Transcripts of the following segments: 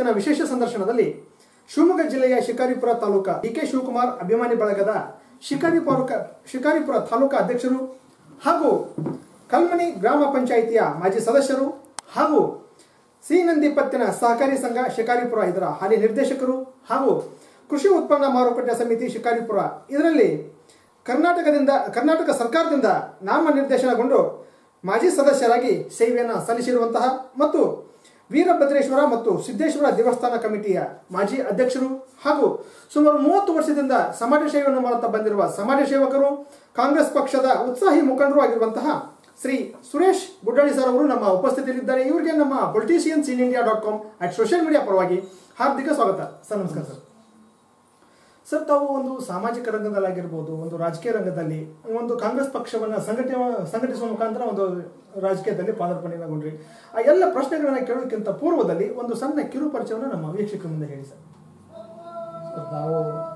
ಇವತ್ತಿನ ವಿಶೇಷ ಸಂದರ್ಶನದಲ್ಲಿ ಶಿವಮೊಗ್ಗ ಜಿಲ್ಲೆಯ ಶಿಕಾರಿಪುರ ತಾಲೂಕಾ ಡಿ ಕೆ ಶಿವಕುಮಾರ್ ಅಭಿಮಾನಿ ಬಳಗದ ಶಿಕಾರಿಪುರ ಶಿಕಾರಿಪುರ ತಾಲೂಕಾ ಅಧ್ಯಕ್ಷರು ಹಾಗೂ ಕಲ್ಮನಿ ಗ್ರಾಮ ಪಂಚಾಯಿತಿಯ ಮಾಜಿ ಸದಸ್ಯರು ಹಾಗೂ ಸಿನಂದಿ ಪತ್ತಿನ ಸಹಕಾರಿ ಸಂಘ ಶಿಕಾರಿಪುರ ಇದರ ಹಾಲಿ ನಿರ್ದೇಶಕರು ಹಾಗೂ ಕೃಷಿ ಉತ್ಪನ್ನ ಮಾರುಕಟ್ಟೆ ಸಮಿತಿ ಶಿಕಾರಿಪುರ ಇದರಲ್ಲಿ ಕರ್ನಾಟಕದಿಂದ ಕರ್ನಾಟಕ ಸರ್ಕಾರದಿಂದ ನಾಮ ನಿರ್ದೇಶನಗೊಂಡು ಮಾಜಿ ಸದಸ್ಯರಾಗಿ ಸೇವೆಯನ್ನು ಸಲ್ಲಿಸಿರುವಂತಹ ಮತ್ತು ವೀರಭದ್ರೇಶ್ವರ ಮತ್ತು ಸಿದ್ದೇಶ್ವರ ದೇವಸ್ಥಾನ ಕಮಿಟಿಯ ಮಾಜಿ ಅಧ್ಯಕ್ಷರು ಹಾಗೂ ಸುಮಾರು ಮೂವತ್ತು ವರ್ಷದಿಂದ ಸಮಾಜ ಸೇವೆಯನ್ನು ಮಾಡುತ್ತಾ ಬಂದಿರುವ ಸಮಾಜ ಸೇವಕರು ಕಾಂಗ್ರೆಸ್ ಪಕ್ಷದ ಉತ್ಸಾಹಿ ಮುಖಂಡರು ಆಗಿರುವಂತಹ ಶ್ರೀ ಸುರೇಶ್ ಗುಡ್ಡಳ್ಳಿ ಸರ್ ಅವರು ನಮ್ಮ ಉಪಸ್ಥಿತಿಯಲ್ಲಿದ್ದಾರೆ ಇವರಿಗೆ ನಮ್ಮ politicians in India dot com at social media ಪರವಾಗಿ ಹಾರ್ದಿಕ ಸ್ವಾಗತ ಸರ್ ನಮಸ್ಕಾರ ಸರ್ ಸರ್ ತಾವು ಒಂದು ಸಾಮಾಜಿಕ ರಂಗದಲ್ಲಾಗಿರ್ಬೋದು ಒಂದು ರಾಜಕೀಯ ರಂಗದಲ್ಲಿ ಒಂದು ಕಾಂಗ್ರೆಸ್ ಪಕ್ಷವನ್ನು ಸಂಘಟನೆ ಸಂಘಟಿಸುವ ಮುಖಾಂತರ ಒಂದು ರಾಜಕೀಯದಲ್ಲಿ ಪಾದಾರ್ಪಣೆಗೊಂಡ್ರಿ ಆ ಎಲ್ಲ ಪ್ರಶ್ನೆಗಳನ್ನ ಕೇಳೋದಕ್ಕಿಂತ ಪೂರ್ವದಲ್ಲಿ ಒಂದು ಸಣ್ಣ ಕಿರು ಪರಿಚಯವನ್ನು ನಮ್ಮ ವೀಕ್ಷಕರ ಮುಂದೆ ಹೇಳಿ ಸರ್ ಸರ್, ನಾವು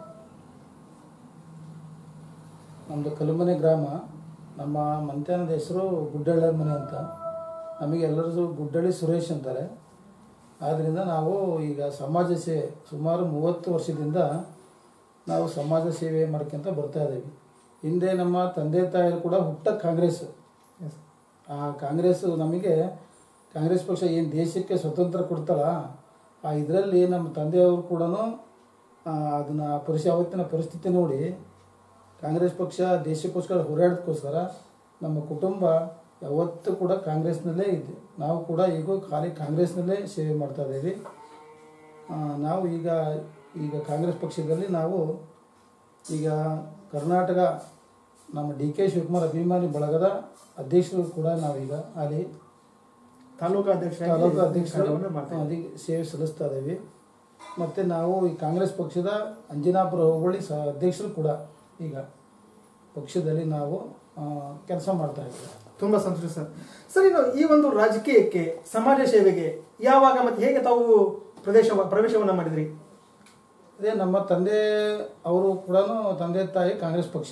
ನಮ್ಮದು ಕಲುಮನೆ ಗ್ರಾಮ ನಮ್ಮ ಮಂತ್ಯಾನದ ಹೆಸರು ಗುಡ್ಡಳ್ಳಿ ಮನೆ ಅಂತ ನಮಗೆ ಎಲ್ಲರೂ ಗುಡ್ಡಳ್ಳಿ ಸುರೇಶ್ ಅಂತಾರೆ ಆದ್ದರಿಂದ ನಾವು ಈಗ ಸಮಾಜ ಸೇವೆ ಸುಮಾರು ಮೂವತ್ತು ವರ್ಷದಿಂದ ನಾವು ಸಮಾಜ ಸೇವೆ ಮಾಡ್ಕೊಂತ ಬರ್ತಾ ಇದ್ದೀವಿ ಹಿಂದೆ ನಮ್ಮ ತಂದೆ ತಾಯಿರು ಕೂಡ ಹುಟ್ಟ ಕಾಂಗ್ರೆಸ್ ಎಸ್ ಆ ಕಾಂಗ್ರೆಸ್ ನಮಗೆ ಕಾಂಗ್ರೆಸ್ ಪಕ್ಷ ಏನು ದೇಶಕ್ಕೆ ಸ್ವತಂತ್ರ ಕೊಡ್ತಲ್ಲ ಆ ಇದರಲ್ಲಿ ನಮ್ಮ ತಂದೆಯವರು ಕೂಡ ಅದನ್ನು ಪರಿಸ್ಥಿತಿ ಅವತ್ತಿನ ಪರಿಸ್ಥಿತಿ ನೋಡಿ ಕಾಂಗ್ರೆಸ್ ಪಕ್ಷ ದೇಶಕ್ಕೋಸ್ಕರ ಹೋರಾಡೋದಕ್ಕೋಸ್ಕರ ನಮ್ಮ ಕುಟುಂಬ ಯಾವತ್ತೂ ಕೂಡ ಕಾಂಗ್ರೆಸ್ನಲ್ಲೇ ಇದೆ ನಾವು ಕೂಡ ಈಗ ಖಾಲಿ ಕಾಂಗ್ರೆಸ್ನಲ್ಲೇ ಸೇವೆ ಮಾಡ್ತಾ ಇದ್ದೀವಿ ಆ, ನಾವು ಈಗ ಈಗ ಕಾಂಗ್ರೆಸ್ ಪಕ್ಷದಲ್ಲಿ ನಾವು ಈಗ ಕರ್ನಾಟಕ ನಮ್ಮ ಡಿ ಕೆ ಶಿವಕುಮಾರ್ ಅಭಿಮಾನಿ ಬಳಗದ ಅಧ್ಯಕ್ಷರು ಕೂಡ ನಾವೀಗ ಅಲ್ಲಿ ತಾಲೂಕು ಅಧ್ಯಕ್ಷ ತಾಲೂಕು ಅಧ್ಯಕ್ಷರು ಕಾರ್ಯವನ್ನು ಮಾಡ್ತಾ ಇದ್ದೀವಿ. ಅದಕ್ಕೆ ಸೇವೆ ಸಲ್ಲಿಸ್ತಾ ಇದ್ದೀವಿ ಮತ್ತು ನಾವು ಈ ಕಾಂಗ್ರೆಸ್ ಪಕ್ಷದ ಅಂಜನಾಪುರ ಹೋಬಳಿ ಸಹ ಅಧ್ಯಕ್ಷರು ಕೂಡ ಈಗ ಪಕ್ಷದಲ್ಲಿ ನಾವು ಕೆಲಸ ಮಾಡ್ತಾ ಇದ್ದೀವಿ ತುಂಬಾ ಸಂತೋಷ ಸರ್ ಸರ್ ಇನ್ನು ಈ ಒಂದು ರಾಜಕೀಯಕ್ಕೆ ಸಮಾಜ ಸೇವೆಗೆ ಯಾವಾಗ ಮತ್ತೆ ಹೇಗೆ ತಾವು ಪ್ರದೇಶ ಪ್ರವೇಶವನ್ನ ಮಾಡಿದ್ರಿ ಅದೇ ನಮ್ಮ ತಂದೆ ಅವರು ಕೂಡ ತಂದೆ ತಾಯಿ ಕಾಂಗ್ರೆಸ್ ಪಕ್ಷ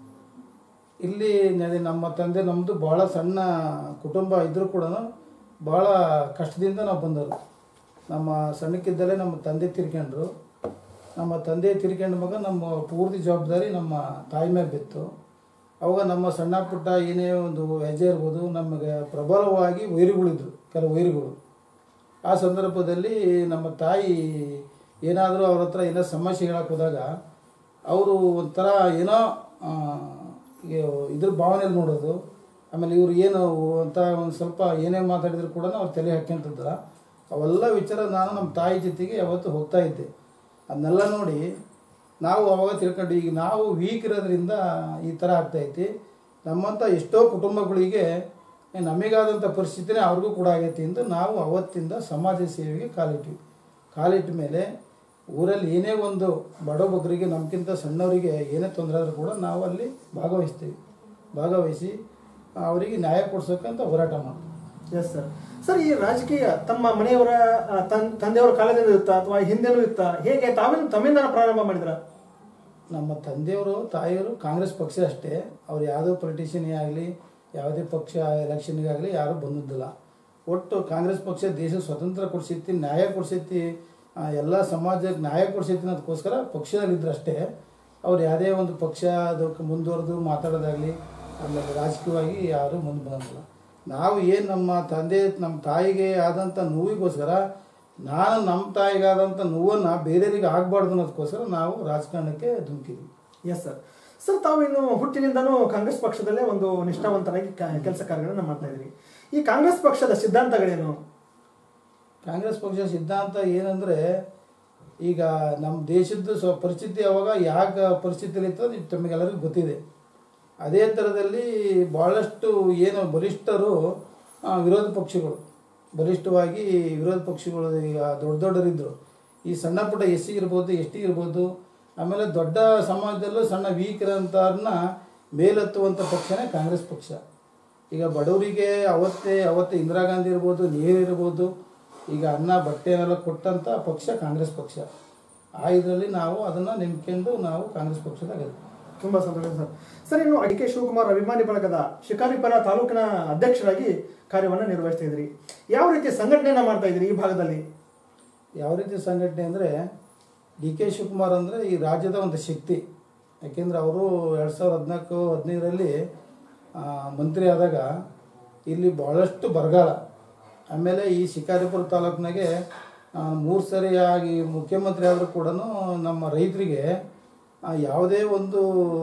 ಇಲ್ಲಿ ನೆ- ನಮ್ಮ ತಂದೆ ನಮ್ಮದು ಭಾಳ ಸಣ್ಣ ಕುಟುಂಬ ಇದ್ದರೂ ಕೂಡ ಭಾಳ ಕಷ್ಟದಿಂದ ನಾವು ಬಂದವರು ನಮ್ಮ ಸಣ್ಣಕ್ಕಿದ್ದಲೇ ನಮ್ಮ ತಂದೆ ತೀರ್ಕೊಂಡ್ರು ನಮ್ಮ ತಂದೆ ತೀರ್ಕೊಂಡ ಮಗ ನಮ್ಮ ಪೂರ್ತಿ ಜವಾಬ್ದಾರಿ ನಮ್ಮ ತಾಯಿ ಮೇಲೆ ಬಿತ್ತು ಅವಾಗ ನಮ್ಮ ಸಣ್ಣ ಪುಟ್ಟ ಏನೇ ಒಂದು ಹೆಜ್ಜೆ ಇರ್ಬೋದು ನಮಗೆ ಪ್ರಬಲವಾಗಿ ವೈರಿಗಳಿದ್ರು ಕೆಲವು ವೈರಿಗಳು ಆ ಸಂದರ್ಭದಲ್ಲಿ ನಮ್ಮ ತಾಯಿ ಏನಾದರೂ ಅವ್ರ ಹತ್ರ ಏನೋ ಸಮಸ್ಯೆ ಹೇಳಕ್ಕೆ ಹೋದಾಗ ಅವರು ಒಂಥರ ಏನೋ ಆ, ಈಗ ಇದ್ರ ಭಾವನೆಯಲ್ಲಿ ನೋಡೋದು ಆಮೇಲೆ ಇವ್ರು ಏನು ಅಂತ ಒಂದು ಸ್ವಲ್ಪ ಏನೇ ಮಾತಾಡಿದ್ರು ಕೂಡ ಅವ್ರು ತಲೆ ಹಾಕ್ಯಂತಿದ್ರ ಅವೆಲ್ಲ ವಿಚಾರ ನಾನು ನಮ್ಮ ತಾಯಿ ಜೊತೆಗೆ ಯಾವತ್ತು ಹೋಗ್ತಾ ಇದ್ದೆ ಅದನ್ನೆಲ್ಲ ನೋಡಿ ನಾವು ಅವಾಗ ತಿಳ್ಕೊಂಡು ಈಗ ನಾವು ವೀಕ್ ಇರೋದ್ರಿಂದ ಈ ಥರ ಆಗ್ತೈತಿ ನಮ್ಮಂಥ ಎಷ್ಟೋ ಕುಟುಂಬಗಳಿಗೆ ನಮಗಾದಂಥ ಪರಿಸ್ಥಿತಿನೇ ಅವ್ರಿಗೂ ಕೂಡ ಆಗೈತಿ ಎಂದು ನಾವು ಅವತ್ತಿಂದ ಸಮಾಜ ಸೇವೆಗೆ ಕಾಲಿಟ್ವಿ ಕಾಲಿಟ್ಟ ಮೇಲೆ ಊರಲ್ಲಿ ಏನೇ ಒಂದು ಬಡ ಬಗ್ಗರಿಗೆ ನಮ್ಗಿಂತ ಸಣ್ಣವರಿಗೆ ಏನೇ ತೊಂದರೆ ಆದರೂ ಕೂಡ ನಾವು ಅಲ್ಲಿ ಭಾಗವಹಿಸ್ತೀವಿ ಭಾಗವಹಿಸಿ ಅವರಿಗೆ ನ್ಯಾಯ ಕೊಡ್ಸೋಕ್ಕಂತ ಹೋರಾಟ ಮಾಡ್ತೀವಿ ಎಸ್ ಸರ್ ಸರ್ ಈ ರಾಜಕೀಯ ತಮ್ಮ ಮನೆಯವರ ಆ, ತನ್- ತಂದೆಯವರ ಕಾಲದಿಂದ ಇರುತ್ತಾ ಅಥವಾ ಹಿಂದೆನೂ ಇತ್ತಾ ಹೇಗೆ ತಾವೇನು ತಮ್ಮಿಂದ ಪ್ರಾರಂಭ ಮಾಡಿದ್ರ ನಮ್ಮ ತಂದೆಯವರು ತಾಯಿಯವರು ಕಾಂಗ್ರೆಸ್ ಪಕ್ಷ ಅಷ್ಟೇ ಅವ್ರು ಯಾವುದೋ ಪೊಲಿಟಿಷಿಯನ್ನೇ ಆಗಲಿ ಯಾವುದೇ ಪಕ್ಷ ಎಲೆಕ್ಷನ್ಗಾಗಲಿ ಯಾರೂ ಬಂದಿದ್ದಿಲ್ಲ ಒಟ್ಟು ಕಾಂಗ್ರೆಸ್ ಪಕ್ಷ ದೇಶ ಸ್ವತಂತ್ರ ಕೊಡ್ಸೈತಿ ನ್ಯಾಯ ಕೊಡ್ಸೈತಿ ಆ, ಎಲ್ಲ ಸಮಾಜಕ್ಕೆ ನ್ಯಾಯ ಕೊಡ್ಸೈತಿ ಅನ್ನೋದಕ್ಕೋಸ್ಕರ ಪಕ್ಷದಲ್ಲಿದ್ದರು ಅಷ್ಟೇ ಅವ್ರು ಯಾವುದೇ ಒಂದು ಪಕ್ಷ ಅದಕ್ಕೆ ಮುಂದುವರೆದು ಮಾತಾಡೋದಾಗಲಿ ಆಮೇಲೆ ರಾಜಕೀಯವಾಗಿ ಯಾರೂ ಮುಂದೆ ಬಂದಿಲ್ಲ ನಾವು ಏನು ನಮ್ಮ ತಂದೆ ನಮ್ಮ ತಾಯಿಗೆ ಆದಂಥ ನೋವಿಗೋಸ್ಕರ ನಾನು ನಮ್ಮ ತಾಯಿಗಾದಂಥ ನೋವನ್ನು ಬೇರೆಯವರಿಗೆ ಆಗಬಾರ್ದು ಅನ್ನೋದಕ್ಕೋಸ್ಕರ ನಾವು ರಾಜಕಾರಣಕ್ಕೆ ಧುಮುಕಿದ್ವಿ ಎಸ್ ಸರ್ ಸರ್ ತಾವು ಇನ್ನು ಹುಟ್ಟಿನಿಂದನೂ ಕಾಂಗ್ರೆಸ್ ಪಕ್ಷದಲ್ಲೇ ಒಂದು ನಿಷ್ಠಾವಂತರಾಗಿ ಕೆಲಸ ಕಾರ್ಯಗಳನ್ನ ಮಾಡ್ತಾ ಇದ್ರಿ ಈ ಕಾಂಗ್ರೆಸ್ ಪಕ್ಷದ ಸಿದ್ಧಾಂತಗಳೇನು ಕಾಂಗ್ರೆಸ್ ಪಕ್ಷ ಸಿದ್ಧಾಂತ ಏನಂದರೆ ಈಗ ನಮ್ಮ ದೇಶದ್ದು ಸ್ವ ಪರಿಸ್ಥಿತಿ ಅವಾಗ ಯಾಕೆ ಪರಿಸ್ಥಿತಿಯಲ್ಲಿ ಇತ್ತು ಅದು ತಮಗೆಲ್ಲರಿಗೂ ಗೊತ್ತಿದೆ ಅದೇ ಥರದಲ್ಲಿ ಭಾಳಷ್ಟು ಏನು ಬಲಿಷ್ಠರು ಆ, ವಿರೋಧ ಪಕ್ಷಗಳು ಬಲಿಷ್ಠವಾಗಿ ವಿರೋಧ ಪಕ್ಷಗಳು ಈಗ ದೊಡ್ಡ ದೊಡ್ಡರಿದ್ದರು ಈ ಸಣ್ಣ ಪುಟ್ಟ ಎಸ್ ಸಿ ಇರ್ಬೋದು ಎಸ್ ಟಿ ಇರ್ಬೋದು ಆಮೇಲೆ ದೊಡ್ಡ ಸಮಾಜದಲ್ಲೂ ಸಣ್ಣ ವೀಕ್ ಇರೋಂಥವ್ರನ್ನ ಮೇಲೆತ್ತುವಂಥ ಪಕ್ಷನೇ ಕಾಂಗ್ರೆಸ್ ಪಕ್ಷ ಈಗ ಬಡವರಿಗೆ ಅವತ್ತೇ ಅವತ್ತೇ ಇಂದಿರಾ ಗಾಂಧಿ ಇರ್ಬೋದು ನೆಹರು ಇರ್ಬೋದು ಈಗ ಅನ್ನ ಬಟ್ಟೆನೆಲ್ಲ ಕೊಟ್ಟಂಥ ಪಕ್ಷ ಕಾಂಗ್ರೆಸ್ ಪಕ್ಷ ಆ ಇದರಲ್ಲಿ ನಾವು ಅದನ್ನು ನಂಬ್ಕೊಂಡು ನಾವು ಕಾಂಗ್ರೆಸ್ ಪಕ್ಷದಾಗ ಇದ್ದೀವಿ. ತುಂಬಾ ಸಂತೋಷ ಸರ್ ಸರ್ ಇನ್ನು ಡಿ ಕೆ ಶಿವಕುಮಾರ್ ಅಭಿಮಾನಿ ಬಳಗದ ಶಿಕಾರಿಪುರ ತಾಲೂಕಿನ ಅಧ್ಯಕ್ಷರಾಗಿ ಕಾರ್ಯವನ್ನು ನಿರ್ವಹಿಸ್ತಾ ಇದ್ರಿ ಯಾವ ರೀತಿ ಸಂಘಟನೆಯನ್ನ ಮಾಡ್ತಾ ಇದ್ರಿ ಈ ಭಾಗದಲ್ಲಿ ಯಾವ ರೀತಿ ಸಂಘಟನೆ ಅಂದರೆ ಡಿ ಕೆ ಶಿವಕುಮಾರ್ ಅಂದರೆ ಈ ರಾಜ್ಯದ ಒಂದು ಶಕ್ತಿ ಯಾಕೆಂದರೆ ಅವರು ಎರಡು ಸಾವಿರದ ಹದಿನಾಲ್ಕು ಹದಿನೈದರಲ್ಲಿ ಮಂತ್ರಿ ಆದಾಗ ಇಲ್ಲಿ ಭಾಳಷ್ಟು ಬರಗಾಲ ಆಮೇಲೆ ಈ ಶಿಕಾರಿಪುರ ತಾಲೂಕಿನಾಗೆ ಮೂರು ಸರಿಯಾಗಿ ಮುಖ್ಯಮಂತ್ರಿ ಆದರೂ ಕೂಡ ನಮ್ಮ ರೈತರಿಗೆ ಆ, ಯಾವುದೇ ಒಂದು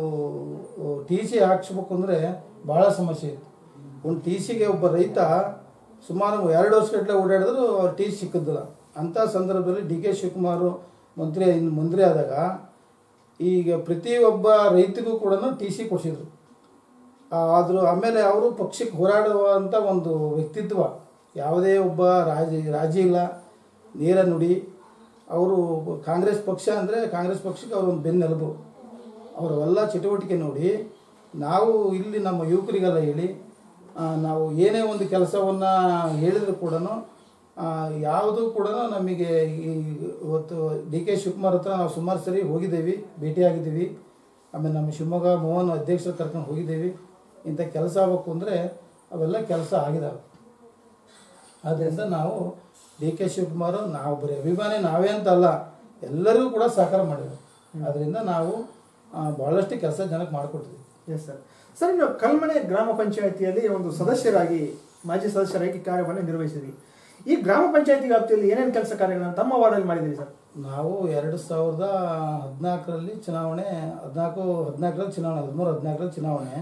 ಟಿ ಸಿ ಹಾಕ್ಸ್ಬೇಕು ಅಂದರೆ ಭಾಳ ಸಮಸ್ಯೆ ಇತ್ತು ಒಂದು ಟಿ ಸಿಗೆ ಒಬ್ಬ ರೈತ ಸುಮಾರು ಎರಡು ವರ್ಷಗಟ್ಟಲೆ ಓಡಾಡಿದ್ರು ಅವ್ರು ಟಿ ಸಿ ಸಿಕ್ಕಿದ್ದಿಲ್ಲ ಅಂಥ ಸಂದರ್ಭದಲ್ಲಿ ಡಿ ಕೆ ಶಿವಕುಮಾರ್ ಮಂತ್ರಿ ಮಂತ್ರಿ ಆದಾಗ ಈಗ ಪ್ರತಿಯೊಬ್ಬ ರೈತಗೂ ಕೂಡ ಟಿ ಸಿ ಕೊಡಿಸಿದ್ರು ಆದರೂ ಆಮೇಲೆ ಅವರು ಪಕ್ಷಕ್ಕೆ ಹೋರಾಡುವಂಥ ಒಂದು ವ್ಯಕ್ತಿತ್ವ ಯಾವುದೇ ಒಬ್ಬ ರಾಜಿ ರಾಜಿ ಇಲ್ಲ ನೇರ ನುಡಿ ಅವರು ಕಾಂಗ್ರೆಸ್ ಪಕ್ಷ ಅಂದರೆ ಕಾಂಗ್ರೆಸ್ ಪಕ್ಷಕ್ಕೆ ಅವರು ಒಂದು ಬೆನ್ನೆಲುಬು ಅವರೆಲ್ಲ ಚಟುವಟಿಕೆ ನೋಡಿ ನಾವು ಇಲ್ಲಿ ನಮ್ಮ ಯುವಕರಿಗೆಲ್ಲ ಹೇಳಿ ಆ, ನಾವು ಏನೇ ಒಂದು ಕೆಲಸವನ್ನು ಹೇಳಿದ್ರು ಕೂಡ ಯಾವುದು ಕೂಡ ನಮಗೆ ಈ ಇವತ್ತು ಡಿ ಕೆ ಶಿವಕುಮಾರ್ ಹತ್ರ ನಾವು ಸುಮಾರು ಸರಿ ಹೋಗಿದ್ದೇವೆ ಭೇಟಿಯಾಗಿದ್ದೀವಿ ಆಮೇಲೆ ನಮ್ಮ ಶಿವಮೊಗ್ಗ ಮೋಹನ್ ಅಧ್ಯಕ್ಷರು ಕರ್ಕೊಂಡು ಹೋಗಿದ್ದೀವಿ ಇಂಥ ಕೆಲಸ ಆಗಬೇಕು ಅಂದರೆ ಅವೆಲ್ಲ ಕೆಲಸ ಆಗಿದಾವೆ ಆದ್ದರಿಂದ ನಾವು ಡಿ ಕೆ ಶಿವಕುಮಾರ್ ನಾವು ಬರೀ ಅಭಿಮಾನಿ ನಾವೇ ಅಂತ ಅಲ್ಲ ಎಲ್ಲರಿಗೂ ಕೂಡ ಸಹಕಾರ ಮಾಡಿದ್ರು ಅದರಿಂದ ನಾವು ಆ, ಬಹಳಷ್ಟು ಕೆಲಸ ಜನಕ್ಕೆ ಮಾಡಿಕೊಡ್ತೀವಿ ಎಸ್ ಸರ್ ಸರ್ ಇನ್ನು ಕಲ್ಮನೆ ಗ್ರಾಮ ಪಂಚಾಯಿತಿಯಲ್ಲಿ ಒಂದು ಸದಸ್ಯರಾಗಿ ಮಾಜಿ ಸದಸ್ಯರಾಗಿ ಕಾರ್ಯವನ್ನು ನಿರ್ವಹಿಸಿದ್ರಿ ಈ ಗ್ರಾಮ ಪಂಚಾಯಿತಿ ವ್ಯಾಪ್ತಿಯಲ್ಲಿ ಏನೇನು ಕೆಲಸ ಕಾರ್ಯಗಳನ್ನು ತಮ್ಮ ವಾರ್ಡಲ್ಲಿ ಮಾಡಿದಿರಿ ಸರ್ ನಾವು ಎರಡು ಸಾವಿರದ ಹದಿನಾಲ್ಕರಲ್ಲಿ ಚುನಾವಣೆ ಹದಿನಾಲ್ಕು ಹದಿನಾಲ್ಕರಲ್ಲಿ ಚುನಾವಣೆ ಹದಿಮೂರು ಹದಿನಾಲ್ಕರಲ್ಲಿ ಚುನಾವಣೆ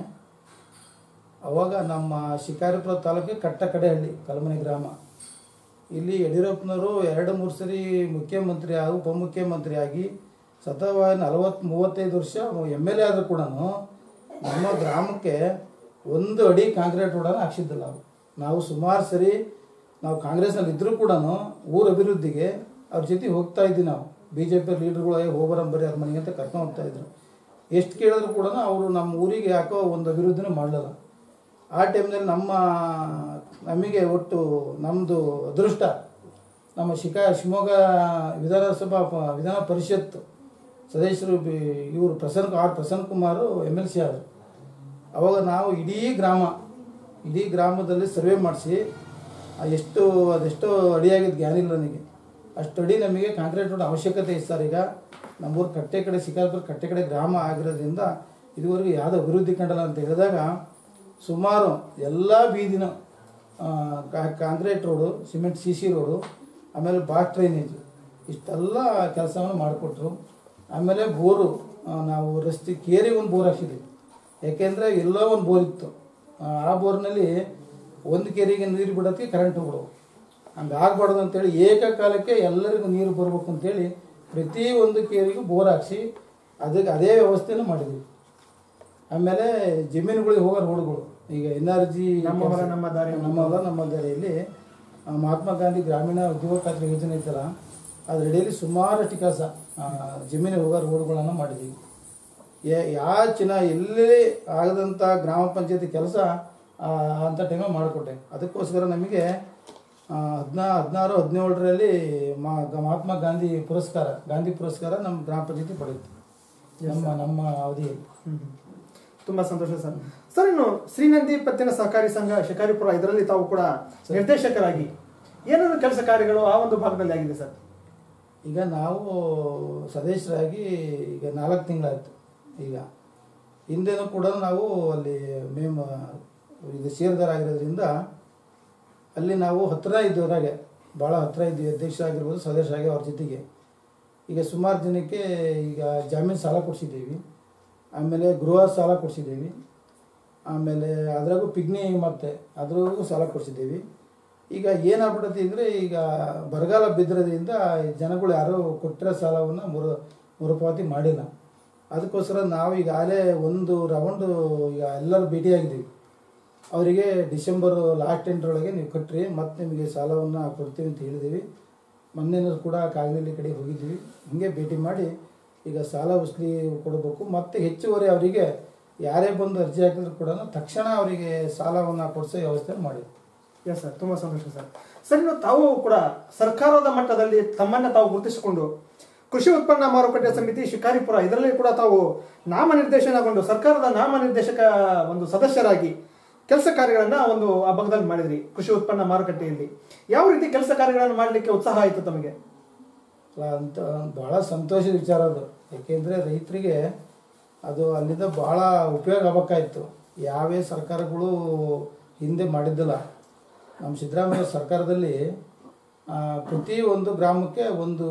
ಅವಾಗ ನಮ್ಮ ಶಿಕಾರಿಪುರ ತಾಲೂಕಿಗೆ ಕಟ್ಟ ಕಡೆಹಳ್ಳಿ ಕಲ್ಮನೆ ಗ್ರಾಮ ಇಲ್ಲಿ ಯಡಿಯೂರಪ್ಪನವರು ಎರಡು ಮೂರು ಸರಿ ಮುಖ್ಯಮಂತ್ರಿ ಆಗಿ ಉಪಮುಖ್ಯಮಂತ್ರಿ ಆಗಿ ಸತತವಾಗಿ ನಲವತ್ತು ಮೂವತ್ತೈದು ವರ್ಷ ಎಮ್ ಎಲ್ ಎ ಆದರೂ ಕೂಡ ನಮ್ಮ ಗ್ರಾಮಕ್ಕೆ ಒಂದು ಅಡಿ ಕಾಂಕ್ರೀಟ್ ರೋಡನ್ನು ಹಾಕ್ಸಿದ್ದಿಲ್ಲ ಅವರು ನಾವು ಸುಮಾರು ಸರಿ ನಾವು ಕಾಂಗ್ರೆಸ್ನಲ್ಲಿ ಇದ್ದರೂ ಕೂಡ ಊರ ಅಭಿವೃದ್ಧಿಗೆ ಅವ್ರ ಜೊತೆ ಹೋಗ್ತಾ ಇದ್ವಿ ನಾವು ಬಿ ಜೆ ಪಿ ಲೀಡರ್ಗಳು ಹೋಗ್ಬರಂಬರಿ ಅವ್ರ ಮನೆಗೆ ಅಂತ ಕರ್ಕೊಂಡು ಹೋಗ್ತಾ ಇದ್ರು ಎಷ್ಟು ಕೇಳಿದ್ರು ಕೂಡ ಅವರು ನಮ್ಮ ಊರಿಗೆ ಯಾಕೋ ಒಂದು ಅಭಿವೃದ್ಧಿನೂ ಮಾಡಲಿಲ್ಲ ಆ ಟೈಮ್ನಲ್ಲಿ ನಮ್ಮ ನಮಗೆ ಒಟ್ಟು ನಮ್ಮದು ಅದೃಷ್ಟ ನಮ್ಮ ಶಿಕಾ ಶಿವಮೊಗ್ಗ ವಿಧಾನಸಭಾ ಪ- ವಿಧಾನ ಪರಿಷತ್ ಸದಸ್ಯರು ಬಿ- ಇವರು Prasanna R Prasanna Kumar M L C ಆದರು ಅವಾಗ ನಾವು ಇಡೀ ಗ್ರಾಮ ಇಡೀ ಗ್ರಾಮದಲ್ಲಿ ಸರ್ವೆ ಮಾಡಿಸಿ ಎಷ್ಟು ಅದೆಷ್ಟೋ ಅಡಿಯಾಗಿದ್ದು ಜ್ಞಾನಿಲ್ಲ ನನಗೆ ಅಷ್ಟು ಅಡಿ ನಮಗೆ ಕಾಂಕ್ರೀಟ್ ರೋಡ್ ಅವಶ್ಯಕತೆ ಇದೆ ಸರ್ ಈಗ ನಮ್ಮೂರು ಕಟ್ಟೆ ಕಡೆ ಶಿಕಾರ್ಪುರ ಕಟ್ಟೆ ಕಡೆ ಗ್ರಾಮ ಆಗಿರೋದ್ರಿಂದ ಇದುವರೆಗೂ ಯಾವುದೋ ಅಭಿವೃದ್ಧಿ ಕಂಡಲ್ಲ ಅಂತ ಹೇಳಿದಾಗ ಸುಮಾರು ಎಲ್ಲ ಬೀದಿನ ಆ, ಕಾ- concrete road cement C C road ಆಮೇಲೆ ಬಾತ್ ಡ್ರೈನೇಜ್ ಇಷ್ಟೆಲ್ಲ ಕೆಲಸವನ್ನು ಮಾಡಿಕೊಟ್ರು ಆಮೇಲೆ ಬೋರು ಆ, ನಾವು ರಸ್ತೆ ಕೇರಿಗೆ ಒಂದು ಬೋರ್ ಹಾಕ್ಸಿದ್ವಿ ಯಾಕೆಂದರೆ ಎಲ್ಲೋ ಒಂದು ಬೋರ್ ಇತ್ತು ಆ, ಆ ಬೋರ್ನಲ್ಲಿ ಒಂದು ಕೆರೆಗೆ ನೀರು ಬಿಡೋದಕ್ಕೆ ಕರೆಂಟ್ ಹೋಗ್ಬಿಡೋವು ಹಂಗೆ ಆಗ್ಬಾರ್ದು ಅಂತೇಳಿ ಏಕಕಾಲಕ್ಕೆ ಎಲ್ಲರಿಗೂ ನೀರು ಬರಬೇಕು ಅಂತೇಳಿ ಪ್ರತಿ ಒಂದು ಕೇರಿಗೂ ಬೋರ್ ಹಾಕ್ಸಿ ಅದಕ್ಕೆ ಅದೇ ವ್ಯವಸ್ಥೆನೂ ಮಾಡಿದ್ವಿ ಆಮೇಲೆ ಜಮೀನುಗಳಿಗೆ ಹೋಗೋ ರೋಡ್ಗಳು ಈಗ ಎನ್ ಆರ್ ಜಿ ನಮ್ಮ ಹೊಲ ನಮ್ಮ ದಾರಿ ನಮ್ಮ ಹೊಲ ನಮ್ಮ ದಾರಿಯಲ್ಲಿ ಆ, ಮಹಾತ್ಮ ಗಾಂಧಿ ಗ್ರಾಮೀಣ ಉದ್ಯೋಗ ಖಾತ್ರಿ ಯೋಜನೆ ಐತಲ್ಲ ಅದ್ರ ಅಡಿಯಲ್ಲಿ ಸುಮಾರಷ್ಟು ಕೆಲಸ ಜಮೀನಿಗೆ ಹೋಗೋ ರೋಡ್ಗಳನ್ನು ಮಾಡಿದ್ದೀವಿ ಯಾ- ಯಾ ಚಿನ್ನ ಎಲ್ಲಿ ಆಗದಂಥ ಗ್ರಾಮ ಪಂಚಾಯತಿ ಕೆಲಸ ಅಂಥ ಟೈಮಲ್ಲಿ ಮಾಡಿಕೊಟ್ಟೆ ಅದಕ್ಕೋಸ್ಕರ ನಮಗೆ ಹದಿನಾ ಹದಿನಾರು ಹದಿನೇಳರಲ್ಲಿ ಮಹಾತ್ಮ ಗಾಂಧಿ ಪುರಸ್ಕಾರ ಗಾಂಧಿ ಪುರಸ್ಕಾರ ನಮ್ಮ ಗ್ರಾಮ ಪಂಚಾಯತಿ ಪಡೆಯಿತು ನಮ್ಮ ನಮ್ಮ ಅವಧಿಯಲ್ಲಿ ಹ್ಮ್. ತುಂಬಾ ಸಂತೋಷ ಸರ್ ಸರ್ ಇನ್ನು ಶ್ರೀನಂದಿ ಪತ್ತಿನ ಸಹಕಾರಿ ಸಂಘ ಶಿಕಾರಿಪುರ ಇದರಲ್ಲಿ ತಾವು ಕೂಡ ನಿರ್ದೇಶಕರಾಗಿ ಏನೇನು ಕೆಲಸ ಕಾರ್ಯಗಳು ಆ ಒಂದು ಭಾಗದಲ್ಲಿ ಆಗಿದೆ ಸರ್ ಈಗ ನಾವು ಸದಸ್ಯರಾಗಿ ಈಗ ನಾಲ್ಕು ತಿಂಗಳಾಯ್ತು ಈಗ ಹಿಂದೆನೂ ಕೂಡ ನಾವು ಅಲ್ಲಿ ಮೇಮ್ ಇದು ಸೇರಿದರಾಗಿರೋದ್ರಿಂದ ಅಲ್ಲಿ ನಾವು ಹತ್ತಿರ ಇದ್ದವರಾಗೆ ಭಾಳ ಹತ್ತಿರ ಇದ್ವಿ ಅಧ್ಯಕ್ಷ ಆಗಿರ್ಬೋದು ಸದಸ್ಯರಾಗಿ ಅವ್ರ ಜೊತೆಗೆ ಈಗ ಸುಮಾರು ಜನಕ್ಕೆ ಈಗ ಜಾಮೀನು ಸಾಲ ಕೊಡಿಸಿದ್ದೀವಿ ಆಮೇಲೆ ಗೃಹ ಸಾಲ ಕೊಡಿಸಿದ್ದೀವಿ ಆಮೇಲೆ ಅದ್ರಾಗೂ ಪಿಗ್ನಿ ಮತ್ತೆ ಅದ್ರಾಗೂ ಸಾಲ ಕೊಡಿಸಿದ್ದೀವಿ ಈಗ ಏನಾಗ್ಬಿಟ್ಟತಿ ಅಂದರೆ ಈಗ ಬರಗಾಲ ಬಿದ್ದಿರೋದ್ರಿಂದ ಜನಗಳು ಯಾರೂ ಕೊಟ್ಟಿರೋ ಸಾಲವನ್ನು ಮರು ಮರುಪಾವತಿ ಮಾಡಿಲ್ಲ ಅದಕ್ಕೋಸ್ಕರ ನಾವು ಈಗಾಗಲೇ ಒಂದು ರೌಂಡು ಈಗ ಎಲ್ಲರೂ ಭೇಟಿಯಾಗಿದ್ದೀವಿ ಅವರಿಗೆ ಡಿಸೆಂಬರ್ ಲಾಸ್ಟ್ ಎಂಟರೊಳಗೆ ನೀವು ಕಟ್ಟಿರಿ ಮತ್ತೆ ನಿಮಗೆ ಸಾಲವನ್ನು ಕೊಡ್ತೀವಿ ಅಂತ ಹೇಳಿದ್ದೀವಿ ಮೊನ್ನೆನೂ ಕೂಡ ಕಾಗದಲ್ಲಿ ಕಡೆ ಹೋಗಿದ್ವಿ ಹೀಗೆ ಭೇಟಿ ಮಾಡಿ ಈಗ ಸಾಲ ಉಸ್ಲಿ ಕೊಡಬೇಕು ಮತ್ತು ಹೆಚ್ಚುವರಿ ಅವರಿಗೆ ಯಾರೇ ಬಂದು ಅರ್ಜಿ ಹಾಕಿದ್ರು ಕೂಡ ತಕ್ಷಣ ಅವರಿಗೆ ಸಾಲವನ್ನು ಕೊಡಿಸೋ ವ್ಯವಸ್ಥೆ ಮಾಡಿ ಎಸ್ ಸರ್ ತುಂಬಾ ಸಂತೋಷ ಸರ್ ಸರ್ ಇನ್ನು ತಾವು ಕೂಡ ಸರ್ಕಾರದ ಮಟ್ಟದಲ್ಲಿ ತಮ್ಮನ್ನ ತಾವು ಗುರುತಿಸಿಕೊಂಡು ಕೃಷಿ ಉತ್ಪನ್ನ ಮಾರುಕಟ್ಟೆ ಸಮಿತಿ ಶಿಕಾರಿಪುರ ಇದರಲ್ಲಿ ಕೂಡ ತಾವು ನಾಮನಿರ್ದೇಶನಗೊಂಡು ಸರ್ಕಾರದ ನಾಮನಿರ್ದೇಶಕ ಒಂದು ಸದಸ್ಯರಾಗಿ ಕೆಲಸ ಕಾರ್ಯಗಳನ್ನ ಒಂದು ಆ ಭಾಗದಲ್ಲಿ ಮಾಡಿದ್ರಿ ಕೃಷಿ ಉತ್ಪನ್ನ ಮಾರುಕಟ್ಟೆಯಲ್ಲಿ ಯಾವ ರೀತಿ ಕೆಲಸ ಕಾರ್ಯಗಳನ್ನು ಮಾಡಲಿಕ್ಕೆ ಉತ್ಸಾಹ ಆಯಿತು ತಮಗೆ ಅಲ್ಲ ಅಂತ ಭಾಳ ಸಂತೋಷದ ವಿಚಾರ ಅದು ಯಾಕೆಂದರೆ ರೈತರಿಗೆ ಅದು ಅಲ್ಲಿಂದ ಭಾಳ ಉಪಯೋಗ ಆಗಬೇಕಾಯ್ತು ಯಾವೇ ಸರ್ಕಾರಗಳು ಹಿಂದೆ ಮಾಡಿದ್ದಿಲ್ಲ ನಮ್ಮ ಸಿದ್ದರಾಮಯ್ಯ ಸರ್ಕಾರದಲ್ಲಿ ಆ, ಪ್ರತಿ ಒಂದು ಗ್ರಾಮಕ್ಕೆ ಒಂದು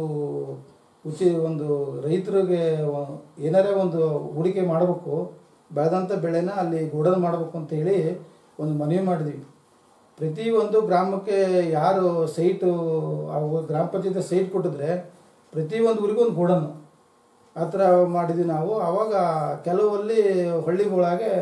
ಉಚಿ ಒಂದು ರೈತರಿಗೆ ಒ- ಏನಾರೇ ಒಂದು ಹೂಡಿಕೆ ಮಾಡಬೇಕು ಬೆಳೆದಂಥ ಬೆಳೆನ ಅಲ್ಲಿ ಗೋಡನ್ ಮಾಡಬೇಕು ಅಂತೇಳಿ ಒಂದು ಮನವಿ ಮಾಡಿದ್ವಿ ಪ್ರತಿ ಒಂದು ಗ್ರಾಮಕ್ಕೆ ಯಾರು ಸೈಟು ಅವು ಗ್ರಾಮ ಪಂಚಾಯತ್ ಸೈಟ್ ಕೊಟ್ಟಿದ್ರೆ ಪ್ರತಿ ಒಂದು ಊರಿಗೂ ಒಂದು ಗೋಡನ್ನು ಆ ಥರ ಮಾಡಿದ್ವಿ ನಾವು ಆವಾಗ ಕೆಲವಲ್ಲಿ ಹಳ್ಳಿಗಳಾಗೆ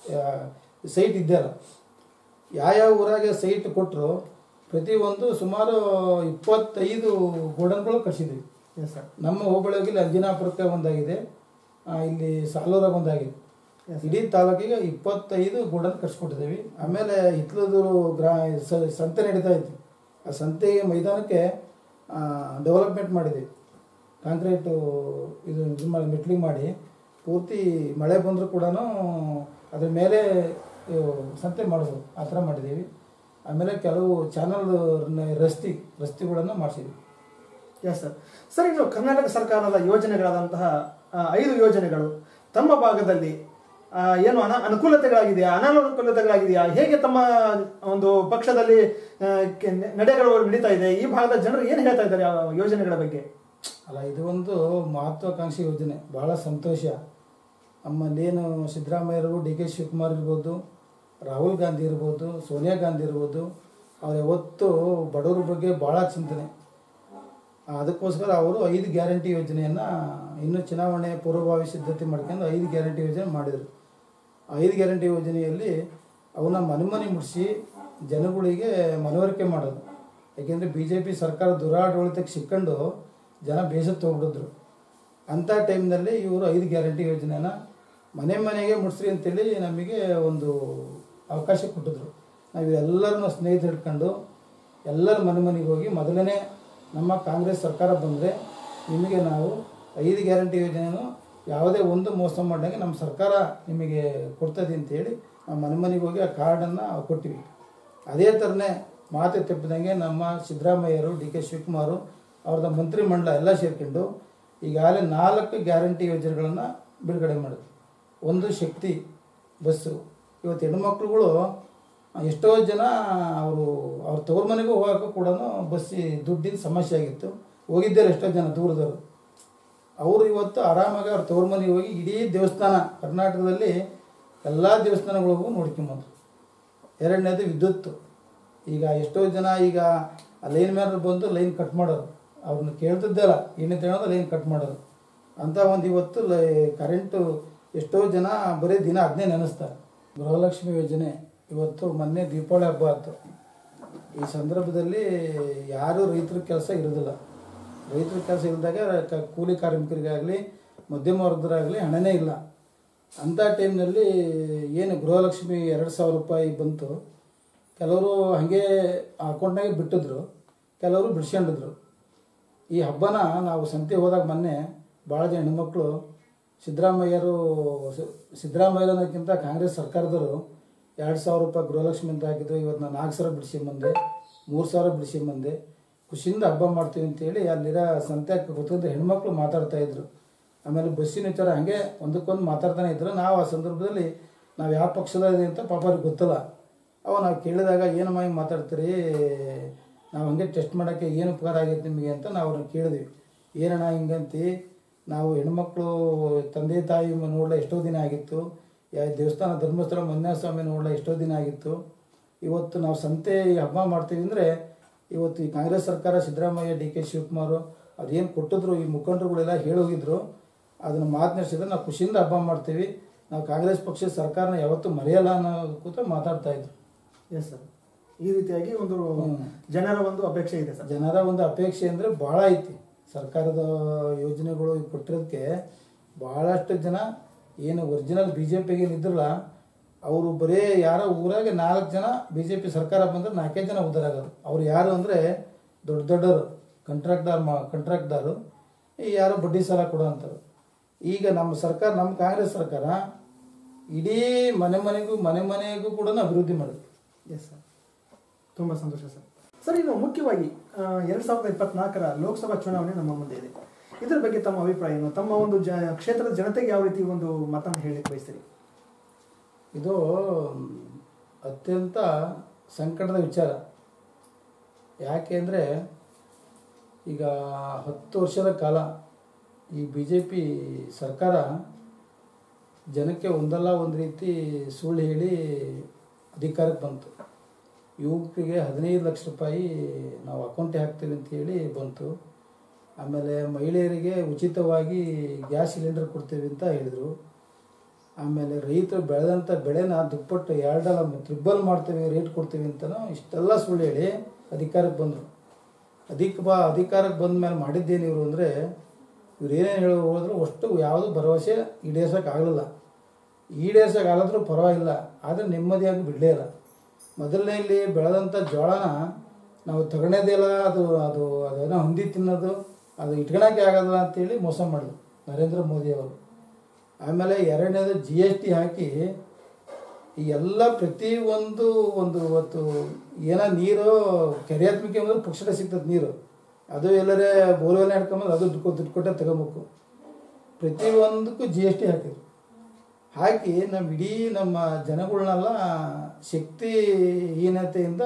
ಸೈಟ್ ಇದ್ದಲ್ಲ ಯಾವ್ಯಾವ ಊರಾಗೆ ಸೈಟ್ ಕೊಟ್ಟರು ಪ್ರತಿಯೊಂದು ಸುಮಾರು ಇಪ್ಪತ್ತೈದು ಗೋಡನ್ಗಳು ಕಟ್ಸಿದ್ವಿ ಎಸ್ ಸರ್ ನಮ್ಮ ಹೋಬಳಿಗೆ ಇಲ್ಲಿ ಅಂಜನಾಪುರಕ್ಕೆ ಒಂದಾಗಿದೆ ಆ, ಇಲ್ಲಿ ಸಾಲೂರಾಗ ಒಂದಾಗಿದೆ ಇಡೀ ತಾಲೂಕಿಗೆ ಇಪ್ಪತ್ತೈದು ಗೋಡನ್ ಕಟ್ಸ್ಕೊಟ್ಟಿದ್ದೀವಿ ಆಮೇಲೆ ಹಿತ್ಲದೂರು ಗ್ರಾ ಸ- ಸಂತೆ ನಡೀತಾ ಇತ್ತು ಆ ಸಂತೆಗೆ ಮೈದಾನಕ್ಕೆ ಡೆವಲಪ್ಮೆಂಟ್ ಮಾಡಿದ್ದೀವಿ ಕಾಂಕ್ರೀಟು ಇದು ಇದು ಮಾಡಿ ಮೆಟ್ಲಿಂಗ್ ಮಾಡಿ ಪೂರ್ತಿ ಮಳೆ ಬಂದರೂ ಕೂಡ ಅದ್ರ ಮೇಲೆ ಇವು ಸಂತೆ ಮಾಡೋದು ಆ ಥರ ಮಾಡಿದ್ದೀವಿ ಆಮೇಲೆ ಕೆಲವು ಚಾನಲ್ ರಸ್ತಿ ರಸ್ತೆಗಳನ್ನು ಮಾಡಿಸಿದ್ವಿ ಎಸ್ ಸರ್ ಸರ್ ಇನ್ನು ಕರ್ನಾಟಕ ಸರ್ಕಾರದ ಯೋಜನೆಗಳಾದಂತಹ ಆ, ಐದು ಯೋಜನೆಗಳು ತಮ್ಮ ಭಾಗದಲ್ಲಿ ಆ, ಏನು ಅನ ಅನುಕೂಲತೆಗಳಾಗಿದೆಯಾ ಅನಾನುಕೂಲತೆಗಳಾಗಿದೆಯಾ ಹೇಗೆ ತಮ್ಮ ಒಂದು ಪಕ್ಷದಲ್ಲಿ ಆ, ಕೆ- ನಡೆಗಳು ನಡೀತಾ ಇದೆ ಈ ಭಾಗದ ಜನರು ಏನು ಹೇಳ್ತಾ ಇದ್ದಾರೆ ಆ ಯೋಜನೆಗಳ ಬಗ್ಗೆ ಅಲ್ಲ ಇದು ಒಂದು ಮಹತ್ವಾಕಾಂಕ್ಷಿ ಯೋಜನೆ ಭಾಳ ಸಂತೋಷ ನಮ್ಮಲ್ಲೇನು ಸಿದ್ದರಾಮಯ್ಯರು ಡಿ ಕೆ ಶಿವಕುಮಾರ್ ಇರ್ಬೋದು ರಾಹುಲ್ ಗಾಂಧಿ ಇರ್ಬೋದು ಸೋನಿಯಾ ಗಾಂಧಿ ಇರ್ಬೋದು ಅವ್ರು ಯಾವತ್ತೂ ಬಡವರ ಬಗ್ಗೆ ಭಾಳ ಚಿಂತನೆ ಅದಕ್ಕೋಸ್ಕರ ಅವರು ಐದು ಗ್ಯಾರಂಟಿ ಯೋಜನೆಯನ್ನು ಇನ್ನೂ ಚುನಾವಣೆ ಪೂರ್ವಭಾವಿ ಸಿದ್ಧತೆ ಮಾಡ್ಕೊಂಡು ಐದು ಗ್ಯಾರಂಟಿ ಯೋಜನೆ ಮಾಡಿದರು ಐದು ಗ್ಯಾರಂಟಿ ಯೋಜನೆಯಲ್ಲಿ ಅವನ್ನ ಮನೆ ಮನೆ ಮುಡಿಸಿ ಜನಗಳಿಗೆ ಮನವರಿಕೆ ಮಾಡೋದು ಯಾಕೆಂದರೆ ಬಿ ಜೆ ಪಿ ಸರ್ಕಾರ ದುರಾಡಳಿತಕ್ಕೆ ಸಿಕ್ಕೊಂಡು ಜನ ಬೇಸತ್ತು ಹೋಗ್ಬಿಡಿದ್ರು ಅಂಥ ಟೈಮ್ನಲ್ಲಿ ಇವರು ಐದು ಗ್ಯಾರಂಟಿ ಯೋಜನೆನ ಮನೆ ಮನೆಗೆ ಮುಟ್ಸ್ರಿ ಅಂತೇಳಿ ನಮಗೆ ಒಂದು ಅವಕಾಶ ಕೊಟ್ಟಿದ್ರು ನಾವು ಎಲ್ಲರನ್ನ ಸ್ನೇಹಿತರು ಹಿಡ್ಕೊಂಡು ಎಲ್ಲರ ಮನೆ ಮನೆಗೆ ಹೋಗಿ ಮೊದಲನೇ ನಮ್ಮ ಕಾಂಗ್ರೆಸ್ ಸರ್ಕಾರ ಬಂದರೆ ನಿಮಗೆ ನಾವು ಐದು ಗ್ಯಾರಂಟಿ ಯೋಜನೆಯನ್ನು ಯಾವುದೇ ಒಂದು ಮೋಸ ಮಾಡಿದಂಗೆ ನಮ್ಮ ಸರ್ಕಾರ ನಿಮಗೆ ಕೊಡ್ತದೆ ಅಂತೇಳಿ ನಾವು ಮನೆ ಮನೆಗೆ ಹೋಗಿ ಆ ಕಾರ್ಡನ್ನು ಕೊಟ್ಟಿವಿ ಅದೇ ಥರನೇ ಮಾತು ತಪ್ಪಿದಂಗೆ ನಮ್ಮ ಸಿದ್ದರಾಮಯ್ಯರು ಡಿ ಕೆ ಶಿವಕುಮಾರು ಅವ್ರದ್ದು ಮಂತ್ರಿಮಂಡಲ ಎಲ್ಲ ಸೇರ್ಕೊಂಡು ಈಗಾಗಲೇ ನಾಲ್ಕು ಗ್ಯಾರಂಟಿ ಯೋಜನೆಗಳನ್ನು ಬಿಡುಗಡೆ ಮಾಡಿದ್ರು ಒಂದು ಶಕ್ತಿ ಬಸ್ಸು ಇವತ್ತು ಹೆಣ್ಮಕ್ಳುಗಳು ಎಷ್ಟೋ ಜನ ಅವರು ಅವ್ರ ತವ್ರ ಮನೆಗೂ ಹೋಗೋಕ್ಕೂ ಕೂಡ ಬಸ್ಸಿ ದುಡ್ಡಿನ ಸಮಸ್ಯೆ ಆಗಿತ್ತು ಹೋಗಿದ್ದಾರೆ ಎಷ್ಟೋ ಜನ ದೂರದವರು ಅವರು ಇವತ್ತು ಆರಾಮಾಗಿ ಅವ್ರ ತವ್ರ ಮನೆಗೆ ಹೋಗಿ ಇಡೀ ದೇವಸ್ಥಾನ ಕರ್ನಾಟಕದಲ್ಲಿ ಎಲ್ಲ ದೇವಸ್ಥಾನಗಳಿಗೂ ನೋಡ್ಕೊಂಬಂದ್ರು ಎರಡನೇದು ವಿದ್ಯುತ್ತು ಈಗ ಎಷ್ಟೋ ಜನ ಈಗ ಲೈನ್ ಮ್ಯಾನ್ ಬಂದು ಲೈನ್ ಕಟ್ ಮಾಡೋರು ಅವ್ರನ್ನ ಕೇಳ್ತಿದ್ದಲ್ಲ ಏನಂತ ಹೇಳೋದು ಲೈನ್ ಕಟ್ ಮಾಡೋರು ಅಂತ ಒಂದು ಇವತ್ತು ಲೈ ಕರೆಂಟು ಎಷ್ಟೋ ಜನ ಬರೀ ದಿನ ಅದನ್ನೇ ನೆನೆಸ್ತಾರೆ ಗೃಹಲಕ್ಷ್ಮಿ ಯೋಜನೆ ಇವತ್ತು ಮೊನ್ನೆ ದೀಪಾವಳಿ ಹಬ್ಬ ಆಯ್ತು ಈ ಸಂದರ್ಭದಲ್ಲಿ ಯಾರೂ ರೈತರ ಕೆಲಸ ಇರೋದಿಲ್ಲ ರೈತರ ಕೆಲಸ ಇಲ್ಲದಾಗ ಕ ಕೂಲಿ ಕಾರ್ಮಿಕರಿಗಾಗಲಿ ಮಧ್ಯಮ ವರ್ಗದರಾಗಲಿ ಹಣನೇ ಇಲ್ಲ ಅಂಥ ಟೈಮ್ನಲ್ಲಿ ಏನು ಗೃಹಲಕ್ಷ್ಮಿ ಎರಡು ಸಾವಿರ ರೂಪಾಯಿ ಬಂತು ಕೆಲವರು ಹಾಗೆ ಅಕೌಂಟ್ನಾಗೆ ಬಿಟ್ಟಿದ್ರು ಕೆಲವರು ಬಿಡ್ಸ್ಕೊಂಡಿದ್ರು ಈ ಹಬ್ಬನ ನಾವು ಸಂತೆ ಹೋದಾಗ ಮೊನ್ನೆ ಭಾಳ ಜನ ಹೆಣ್ಮಕ್ಳು ಸಿದ್ದರಾಮಯ್ಯರು ಸಿ- ಸಿದ್ದರಾಮಯ್ಯ ಅನ್ನೋಕ್ಕಿಂತ ಕಾಂಗ್ರೆಸ್ ಸರ್ಕಾರದವರು ಎರಡು ಸಾವಿರ ರೂಪಾಯಿ ಗೃಹಲಕ್ಷ್ಮಿ ಅಂತ ಹಾಕಿದ್ರು ಇವತ್ತು ನಾನು ನಾಲ್ಕು ಸಾವಿರ ಬಿಡಿಸ್ಕೊಂಬಂದೆ ಮೂರು ಸಾವಿರ ಬಿಡಿಸ್ಕೊಂಬಂದೆ ಖುಷಿಯಿಂದ ಹಬ್ಬ ಮಾಡ್ತೀವಿ ಅಂತೇಳಿ ಅಲ್ಲಿರೋ ಸಂತೆ ಕೂತ್ಕೊಂಡು ಹೆಣ್ಮಕ್ಳು ಮಾತಾಡ್ತಾ ಇದ್ರು ಆಮೇಲೆ ಬಸ್ಸಿನ ವಿಚಾರ ಹಾಗೆ ಒಂದಕ್ಕೊಂದು ಮಾತಾಡ್ತಾನೆ ಇದ್ರು ನಾವು ಆ ಸಂದರ್ಭದಲ್ಲಿ ನಾವು ಯಾವ ಪಕ್ಷದ ಇದೆ ಅಂತ ಪಾಪ ಅವ್ರಿಗೆ ಗೊತ್ತಿಲ್ಲ ಅವ ನಾವು ಕೇಳಿದಾಗ ಏನಮ್ಮ ಹಿಂಗೆ ಮಾತಾಡ್ತೀರಿ ನಾವು ಹಂಗೆ ಟೆಸ್ಟ್ ಮಾಡೋಕ್ಕೆ ಏನು ಉಪಕಾರ ಆಗೈತೆ ನಿಮಗೆ ಅಂತ ನಾವು ಅವ್ರನ್ನ ಕೇಳಿದ್ವಿ ಏನಣ್ಣ ಹಿಂಗಂತಿ ನಾವು ಹೆಣ್ಮಕ್ಳು ತಂದೆ ತಾಯಿ ನೋಡಲ ಎಷ್ಟೋ ದಿನ ಆಗಿತ್ತು ಯಾ ದೇವಸ್ಥಾನ ಧರ್ಮಸ್ಥಳ ಮಂಜುನಾಥ ಸ್ವಾಮಿ ನೋಡಲ ಎಷ್ಟೋ ದಿನ ಆಗಿತ್ತು ಇವತ್ತು ನಾವು ಸಂತೆ ಈ ಹಬ್ಬ ಮಾಡ್ತೀವಿ ಅಂದರೆ ಇವತ್ತು ಈ ಕಾಂಗ್ರೆಸ್ ಸರ್ಕಾರ ಸಿದ್ದರಾಮಯ್ಯ ಡಿ ಕೆ ಶಿವಕುಮಾರ್ ಅವ್ರು ಏನು ಕೊಟ್ಟಿದ್ರು ಈ ಮುಖಂಡರುಗಳೆಲ್ಲ ಹೇಳೋಗಿದ್ರು ಅದನ್ನು ಮಾತನಾಡಿಸಿದ್ರೆ ನಾವು ಖುಷಿಯಿಂದ ಹಬ್ಬ ಮಾಡ್ತೀವಿ ನಾವು ಕಾಂಗ್ರೆಸ್ ಪಕ್ಷದ ಸರ್ಕಾರನ ಯಾವತ್ತೂ ಮರೆಯಲ್ಲ ಅನ್ನೋ ಕೂತ ಮಾತಾಡ್ತಾ ಇದ್ರು ಎಸ್ ಸರ್ ಈ ರೀತಿಯಾಗಿ ಒಂದು ಜನರ ಒಂದು ಅಪೇಕ್ಷೆ ಇದೆ ಸರ್ ಜನರ ಒಂದು ಅಪೇಕ್ಷೆ ಅಂದರೆ ಭಾಳ ಐತಿ ಸರ್ಕಾರದ ಯೋಜನೆಗಳು ಕೊಟ್ಟಿರೋದಕ್ಕೆ ಭಾಳಷ್ಟು ಜನ ಏನು ಒರಿಜಿನಲ್ ಬಿ ಜೆ ಪಿಗೆ ಇದ್ರಲ್ಲ ಅವರು ಬರೀ ಯಾರೋ ಊರಾಗೆ ನಾಲ್ಕು ಜನ ಬಿ ಜೆ ಪಿ ಸರ್ಕಾರ ಬಂದ್ರೆ ನಾಲ್ಕೈದು ಜನ ಉದ್ಧಾರ ಆಗೋದು ಅವ್ರು ಯಾರು ಅಂದರೆ ದೊಡ್ಡ ದೊಡ್ಡವರು ಕಂಟ್ರಾಕ್ಟ್ದಾರ್ ಮಾ ಕಂಟ್ರಾಕ್ಟ್ದಾರು ಈ ಯಾರೋ ಬಡ್ಡಿ ಸಾಲ ಕೊಡೋ ಅಂಥವ್ರು ಈಗ ನಮ್ಮ ಸರ್ಕಾರ ನಮ್ಮ ಕಾಂಗ್ರೆಸ್ ಸರ್ಕಾರ ಇಡೀ ಮನೆ ಮನೆಗೂ ಮನೆ ಮನೆಗೂ ಕೂಡ ಅಭಿವೃದ್ಧಿ ಮಾಡಿದೆ ಎಸ್ ಸರ್ ತುಂಬ ಸಂತೋಷ ಸರ್ ಸರ್ ಇನ್ನು ಮುಖ್ಯವಾಗಿ ಆ, ಎರಡ್ ಸಾವಿರದ ಇಪ್ಪತ್ನಾಲ್ಕರ ಲೋಕಸಭಾ ಚುನಾವಣೆ ನಮ್ಮ ಮುಂದೆ ಇದೆ ಇದರ ಬಗ್ಗೆ ತಮ್ಮ ಅಭಿಪ್ರಾಯ ಏನು ತಮ್ಮ ಒಂದು ಜ ಕ್ಷೇತ್ರದ ಜನತೆಗೆ ಯಾವ ರೀತಿ ಒಂದು ಮತವನ್ನು ಹೇಳಲಿಕ್ಕೆ ಬಯಸ್ತೀರಿ ಇದು ಮ್, ಅತ್ಯಂತ ಸಂಕಟದ ವಿಚಾರ ಯಾಕೆ ಅಂದರೆ ಈಗ ಹತ್ತು ವರ್ಷದ ಕಾಲ ಈ ಬಿ ಜೆ ಪಿ ಸರ್ಕಾರ ಜನಕ್ಕೆ ಒಂದಲ್ಲ ಒಂದು ರೀತಿ ಸುಳ್ಳು ಹೇಳಿ ಅಧಿಕಾರಕ್ಕೆ ಬಂತು ಯುವಕರಿಗೆ ಹದಿನೈದು ಲಕ್ಷ ರೂಪಾಯಿ ನಾವು ಅಕೌಂಟಿಗೆ ಹಾಕ್ತೀವಿ ಅಂತ ಹೇಳಿ ಬಂತು ಆಮೇಲೆ ಮಹಿಳೆಯರಿಗೆ ಉಚಿತವಾಗಿ ಗ್ಯಾಸ್ ಸಿಲಿಂಡರ್ ಕೊಡ್ತೀವಿ ಅಂತ ಹೇಳಿದರು ಆಮೇಲೆ ರೈತರು ಬೆಳೆದಂಥ ಬೆಳೆನ ದುಪ್ಪಟ್ಟು ಎರಡಲ್ಲ ತ್ರಿಬ್ಬಲ್ ಮಾಡ್ತೀವಿ ರೇಟ್ ಕೊಡ್ತೀವಿ ಅಂತನೂ ಇಷ್ಟೆಲ್ಲ ಸುಳ್ಳು ಹೇಳಿ ಅಧಿಕಾರಕ್ಕೆ ಬಂದರು ಅಧಿಕ ಬಾ ಅಧಿಕಾರಕ್ಕೆ ಬಂದ ಮೇಲೆ ಮಾಡಿದ್ದೇನು ಇವರು ಅಂದರೆ ಇವ್ರು ಏನೇನು ಹೇಳಿ ಹೋದ್ರು ಅಷ್ಟು ಯಾವುದೂ ಭರವಸೆ ಈಡೇರ್ಸೋಕೆ ಆಗಲಿಲ್ಲ ಈಡೇರ್ಸೋಕೆ ಆಗಲಾದ್ರೂ ಪರವಾಗಿಲ್ಲ ಆದರೆ ನೆಮ್ಮದಿಯಾಗಿ ಬಿಡಲೇ ಇಲ್ಲ ಮೊದಲನೇಲಿ ಬೆಳೆದಂಥ ಜೋಳನ ನಾವು ತಗೊಳ್ಳೋದೇ ಇಲ್ಲ ಅದು ಅದು ಅದೇನೋ ಹೊಂದಿ ತಿನ್ನೋದು ಅದು ಇಟ್ಕೊಳಕ್ಕೆ ಆಗೋದಿಲ್ಲ ಅಂತೇಳಿ ಮೋಸ ಮಾಡಿದ್ರು ನರೇಂದ್ರ ಮೋದಿ ಅವರು ಆಮೇಲೆ ಎರಡನೇದು ಜಿ ಎಸ್ ಟಿ ಹಾಕಿ ಈ ಎಲ್ಲ ಪ್ರತಿ ಒಂದು ಒಂದು ಇವತ್ತು ಏನೋ ನೀರು ಕೆರೆಯಾತ್ಮಿಕೆ ಅಂದ್ರೆ ಪುಕ್ಷಟ ಸಿಗ್ತದೆ ನೀರು ಅದು ಎಲ್ಲರೇ ಬೋರ್ವೆಲ್ ಹಿಡ್ಕೊಂಬಂದು ಅದು ದುಡ್ಡು ದುಡ್ಡು ಕೊಟ್ಟೆ ತಗೋಬೇಕು ಪ್ರತಿ ಒಂದಕ್ಕೂ ಜಿ ಎಸ್ ಟಿ ಹಾಕಿದ್ರು ಹಾಕಿ ನಮ್ಮ ಇಡೀ ನಮ್ಮ ಜನಗಳನ್ನೆಲ್ಲ ಶಕ್ತಿಹೀನತೆಯಿಂದ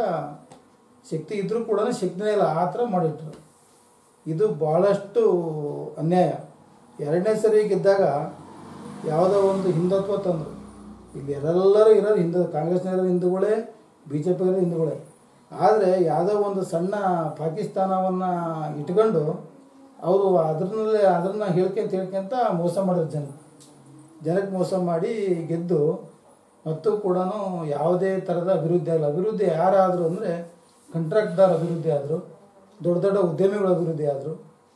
ಶಕ್ತಿ ಇದ್ರೂ ಕೂಡ ಶಕ್ತಿನೇ ಇಲ್ಲ ಆ ಥರ ಮಾಡಿಟ್ರು ಇದು ಭಾಳಷ್ಟು ಅನ್ಯಾಯ ಎರಡನೇ ಸರಿ ಗೆದ್ದಾಗ ಯಾವುದೋ ಒಂದು ಹಿಂದುತ್ವ ತಂದರು ಇಲ್ಲಿ ಎಲ್ಲರೂ ಇರೋರು ಹಿಂದೂ ಕಾಂಗ್ರೆಸ್ನವರು ಹಿಂದೂಗಳೇ ಬಿ ಜೆ ಪಿಯವರು ಹಿಂದೂಗಳೇ ಆದರೆ ಯಾವುದೋ ಒಂದು ಸಣ್ಣ ಪಾಕಿಸ್ತಾನವನ್ನು ಇಟ್ಕೊಂಡು ಅವರು ಅದರಲ್ಲೇ ಅದನ್ನು ಹೇಳ್ಕೊಂತ ಹೇಳ್ಕೊಂತ ಮೋಸ ಮಾಡಿದ್ರು ಜನ ಜನಕ್ಕೆ ಮೋಸ ಮಾಡಿ ಗೆದ್ದು ಮತ್ತು ಕೂಡ ಯಾವುದೇ ಥರದ ಅಭಿವೃದ್ಧಿ ಆಗಲ್ಲ ಅಭಿವೃದ್ಧಿ ಯಾರಾದರು ಅಂದರೆ ಕಾಂಟ್ರಾಕ್ಟ್ದಾರ್ ಅಭಿವೃದ್ಧಿ ಆದರು ದೊಡ್ಡ ದೊಡ್ಡ ಉದ್ಯಮಿಗಳು ಅಭಿವೃದ್ಧಿ ಆದರು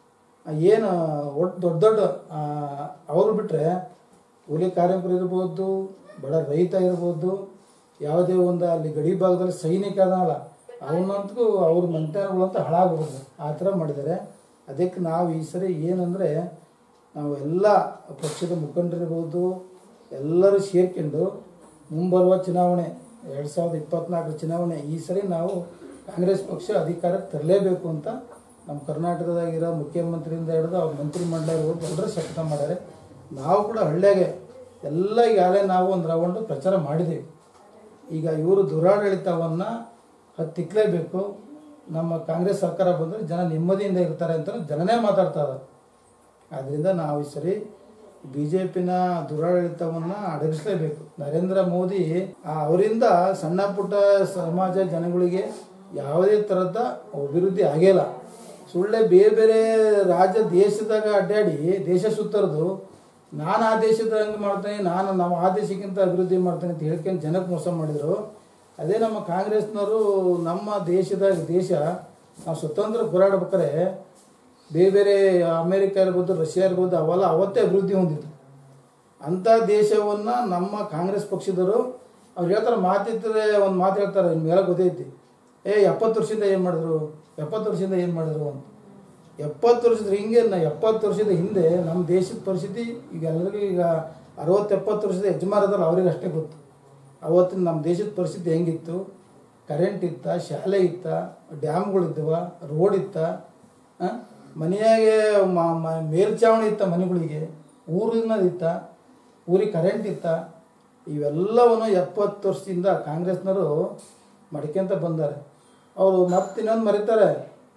ಏನು ಒಟ್ಟು ದೊಡ್ಡ ದೊಡ್ಡ ಆ, ಅವರು ಬಿಟ್ಟರೆ ಕೂಲಿ ಕಾರ್ಮಿಕರು ಇರ್ಬೋದು ಬಡ ರೈತ ಇರ್ಬೋದು ಯಾವುದೇ ಒಂದು ಅಲ್ಲಿ ಗಡಿ ಭಾಗದಲ್ಲಿ ಸೈನಿಕ ಅದಲ್ಲ ಅವನಂತೂ ಅವ್ರ ಮಂತ್ರಿಗಳಂತೂ ಹಾಳಾಗ್ಬೋದು ಆ ಥರ ಮಾಡಿದ್ದಾರೆ ಅದಕ್ಕೆ ನಾವು ಈ ಸರಿ ಏನಂದರೆ ನಾವು ಎಲ್ಲ ಪಕ್ಷದ ಮುಖಂಡರಿರ್ಬೋದು ಎಲ್ಲರೂ ಸೇರ್ಕೊಂಡು ಮುಂಬರುವ ಚುನಾವಣೆ ಎರಡು ಸಾವಿರದ ಇಪ್ಪತ್ನಾಲ್ಕರ ಚುನಾವಣೆ ಈ ಸರಿ ನಾವು ಕಾಂಗ್ರೆಸ್ ಪಕ್ಷ ಅಧಿಕಾರಕ್ಕೆ ತರಲೇಬೇಕು ಅಂತ ನಮ್ಮ ಕರ್ನಾಟಕದಾಗಿರೋ ಮುಖ್ಯಮಂತ್ರಿಯಿಂದ ಹಿಡಿದು ಅವ್ರ ಮಂತ್ರಿಮಂಡಲ ಇರ್ಬೋದು ಎಲ್ಲರೂ ಶಪಥ ಮಾಡ್ಯಾರೆ ನಾವು ಕೂಡ ಹಳ್ಳಿಯಾಗೆ ಎಲ್ಲ ಈಗಾಗಲೇ ನಾವು ಒಂದು ರೌಂಡು ಪ್ರಚಾರ ಮಾಡಿದ್ದೀವಿ ಈಗ ಇವರು ದುರಾಡಳಿತವನ್ನು ಹತ್ತಿಕ್ಕಲೇಬೇಕು ನಮ್ಮ ಕಾಂಗ್ರೆಸ್ ಸರ್ಕಾರ ಬಂದರೆ ಜನ ನೆಮ್ಮದಿಯಿಂದ ಇರ್ತಾರೆ ಅಂತ ಜನನೇ ಮಾತಾಡ್ತಾ ಇದ್ದಾರೆ ಆದ್ದರಿಂದ ನಾವು ಈ ಸರಿ ಬಿ ಜೆ ಪಿನ ದುರಾಡಳಿತವನ್ನು ಅಡಗಿಸಲೇಬೇಕು ನರೇಂದ್ರ ಮೋದಿ ಆ ಅವರಿಂದ ಸಣ್ಣ ಪುಟ್ಟ ಸಮಾಜ ಜನಗಳಿಗೆ ಯಾವುದೇ ಥರದ ಅಭಿವೃದ್ಧಿ ಆಗಿಲ್ಲ ಸುಳ್ಳೆ ಬೇರೆ ಬೇರೆ ರಾಜ್ಯ ದೇಶದಾಗ ಅಡ್ಡಾಡಿ ದೇಶ ಸುತ್ತರದು ನಾನು ಆ ದೇಶದ ಹಂಗೆ ಮಾಡ್ತೇನೆ ನಾನು ನಾವು ಆ ದೇಶಕ್ಕಿಂತ ಅಭಿವೃದ್ಧಿ ಮಾಡ್ತೇನೆ ಅಂತ ಹೇಳ್ಕೊಂಡು ಜನಕ್ಕೆ ಮೋಸ ಮಾಡಿದರು ಅದೇ ನಮ್ಮ ಕಾಂಗ್ರೆಸ್ನವರು ನಮ್ಮ ದೇಶದ ದೇಶ ನಾವು ಸ್ವತಂತ್ರ ಹೋರಾಡ್ಬೇಕಾರೆ ಬೇರೆ ಬೇರೆ ಅಮೇರಿಕ ಇರ್ಬೋದು ರಷ್ಯಾ ಇರ್ಬೋದು ಅವೆಲ್ಲ ಅವತ್ತೇ ಅಭಿವೃದ್ಧಿ ಹೊಂದಿದ್ರು ಅಂಥ ದೇಶವನ್ನು ನಮ್ಮ ಕಾಂಗ್ರೆಸ್ ಪಕ್ಷದವರು ಅವ್ರು ಹೇಳ್ತಾರೆ ಮಾತಿದ್ರೆ ಒಂದು ಮಾತು ಹೇಳ್ತಾರೆ ಇನ್ನು ಮೇಲೆ ಗೊತ್ತೈತಿ ಏ ಎಪ್ಪತ್ತು ವರ್ಷದಿಂದ ಏನು ಮಾಡಿದ್ರು ಎಪ್ಪತ್ತು ವರ್ಷದಿಂದ ಏನು ಮಾಡಿದ್ರು ಅಂತ ಎಪ್ಪತ್ತು ವರ್ಷದ ಹಿಂಗೆ ನಾ ಎಪ್ಪತ್ತು ವರ್ಷದ ಹಿಂದೆ ನಮ್ಮ ದೇಶದ ಪರಿಸ್ಥಿತಿ ಈಗ ಎಲ್ಲರಿಗೂ ಈಗ ಅರವತ್ತು ಎಪ್ಪತ್ತು ವರ್ಷದ ಯಜಮಾನದಲ್ಲ ಅವ್ರಿಗೆ ಅಷ್ಟೇ ಗೊತ್ತು ಅವತ್ತಿನ ನಮ್ಮ ದೇಶದ ಪರಿಸ್ಥಿತಿ ಹೆಂಗಿತ್ತು ಕರೆಂಟ್ ಇತ್ತ ಶಾಲೆ ಇತ್ತ ಡ್ಯಾಮ್ಗಳಿದ್ದವ ರೋಡ್ ಇತ್ತ ಆ? ಮನೆಯಾಗೆ ಮ- ಮ- ಮೇಲ್ಛಾವಣಿ ಇತ್ತ ಮನೆಗಳಿಗೆ ಊರಿನ ಇತ್ತ ಊರಿಗೆ ಕರೆಂಟ್ ಇತ್ತ ಇವೆಲ್ಲವನ್ನು ಎಪ್ಪತ್ತು ವರ್ಷದಿಂದ ಕಾಂಗ್ರೆಸ್ನವರು ಮಡ್ಕೊಂತ ಬಂದಾರೆ ಅವರು ಮತ್ತೆ ಇನ್ನೊಂದು ಮರೀತಾರೆ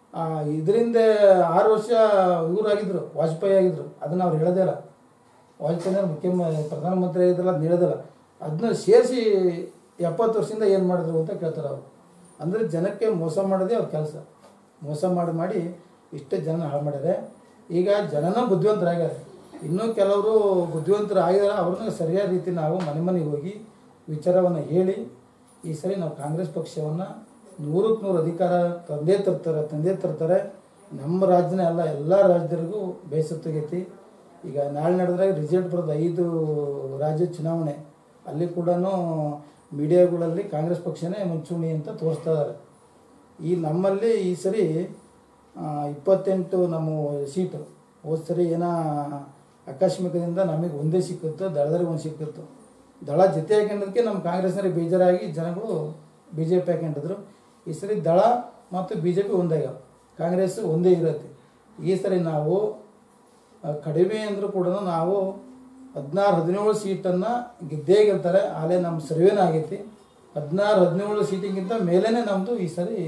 ಇದರಿಂದ ಆರು ವರ್ಷ ಇವರಾಗಿದ್ದರು ವಾಜಪೇಯಿ ಆಗಿದ್ರು ಅದನ್ನು ಅವ್ರು ಹೇಳೋದೇ ಇಲ್ಲ ವಾಜಪೇಯಿ ಮುಖ್ಯಮ ಪ್ರಧಾನಮಂತ್ರಿ ಆಗಿದ್ರಲ್ಲ ಅದನ್ನ ಹೇಳೋದಿಲ್ಲ ಅದನ್ನ ಸೇರಿಸಿ ಎಪ್ಪತ್ತು ವರ್ಷದಿಂದ ಏನು ಮಾಡಿದ್ರು ಅಂತ ಕೇಳ್ತಾರೆ ಅವರು ಅಂದರೆ ಜನಕ್ಕೆ ಮೋಸ ಮಾಡೋದೇ ಅವ್ರ ಕೆಲಸ ಮೋಸ ಮಾಡಿ ಮಾಡಿ ಇಷ್ಟೇ ಜನ ಹಾಳು ಮಾಡ್ಯಾರೆ ಈಗ ಜನನ ಬುದ್ಧಿವಂತರಾಗ್ಯಾರ ಇನ್ನೂ ಕೆಲವರು ಬುದ್ಧಿವಂತರು ಆಗಿದ್ದಾರೆ ಅವ್ರನ್ನ ಸರಿಯಾದ ರೀತಿ ನಾವು ಮನೆ ಮನೆಗೆ ಹೋಗಿ ವಿಚಾರವನ್ನು ಹೇಳಿ ಈ ಸರಿ ನಾವು ಕಾಂಗ್ರೆಸ್ ಪಕ್ಷವನ್ನು ನೂರಕ್ಕೆ ನೂರು ಅಧಿಕಾರ ತಂದೆ ತರ್ತಾರೆ ತಂದೆ ತರ್ತಾರೆ ನಮ್ಮ ರಾಜ್ಯನೇ ಅಲ್ಲ ಎಲ್ಲ ರಾಜ್ಯದರಿಗೂ ಬೇಸರ ತೆಗೈತಿ ಈಗ ನಾಳೆ ನಡೆದ್ರೆ ರಿಸಲ್ಟ್ ಬರೋದು ಐದು ರಾಜ್ಯ ಚುನಾವಣೆ ಅಲ್ಲಿ ಕೂಡ ಮೀಡಿಯಾಗಳಲ್ಲಿ ಕಾಂಗ್ರೆಸ್ ಪಕ್ಷನೇ ಮುಂಚೂಣಿ ಅಂತ ತೋರಿಸ್ತಾ ಇದ್ದಾರೆ ಈ ನಮ್ಮಲ್ಲಿ ಈ ಸರಿ ಆ, ಇಪ್ಪತ್ತೆಂಟು ನಮ್ಮ ಸೀಟು ಹೋದ ಸರಿ ಏನೋ ಆಕಸ್ಮಿಕದಿಂದ ನಮಗೆ ಒಂದೇ ಸಿಕ್ಕಿತ್ತು ದಳದರಿಗೆ ಒಂದು ಸಿಕ್ಕಿತ್ತು ದಳ ಜೊತೆ ಹಾಕೊಂಡದಕ್ಕೆ ನಮ್ಮ ಕಾಂಗ್ರೆಸ್ನವ್ರಿಗೆ ಬೇಜಾರಾಗಿ ಜನಗಳು ಬಿ ಜೆ ಪಿ ಹಾಕೊಂಡಿದ್ರು ಈ ಸರಿ ದಳ ಮತ್ತು ಬಿ ಜೆ ಪಿ ಒಂದೇ ಕಾಂಗ್ರೆಸ್ ಒಂದೇ ಇರುತ್ತೆ ಈ ಸರಿ ನಾವು ಆ, ಕಡಿಮೆ ಅಂದರೂ ಕೂಡ ನಾವು ಹದಿನಾರು ಹದಿನೇಳು ಸೀಟನ್ನು ಗೆದ್ದೇ ಗೆಲ್ತಾರೆ ಆಲೇ ನಮ್ಮ ಸರ್ವೇನ ಆಗೈತಿ ಹದಿನಾರು ಹದಿನೇಳು ಸೀಟಿಗಿಂತ ಮೇಲೇ ನಮ್ಮದು ಈ ಸರಿ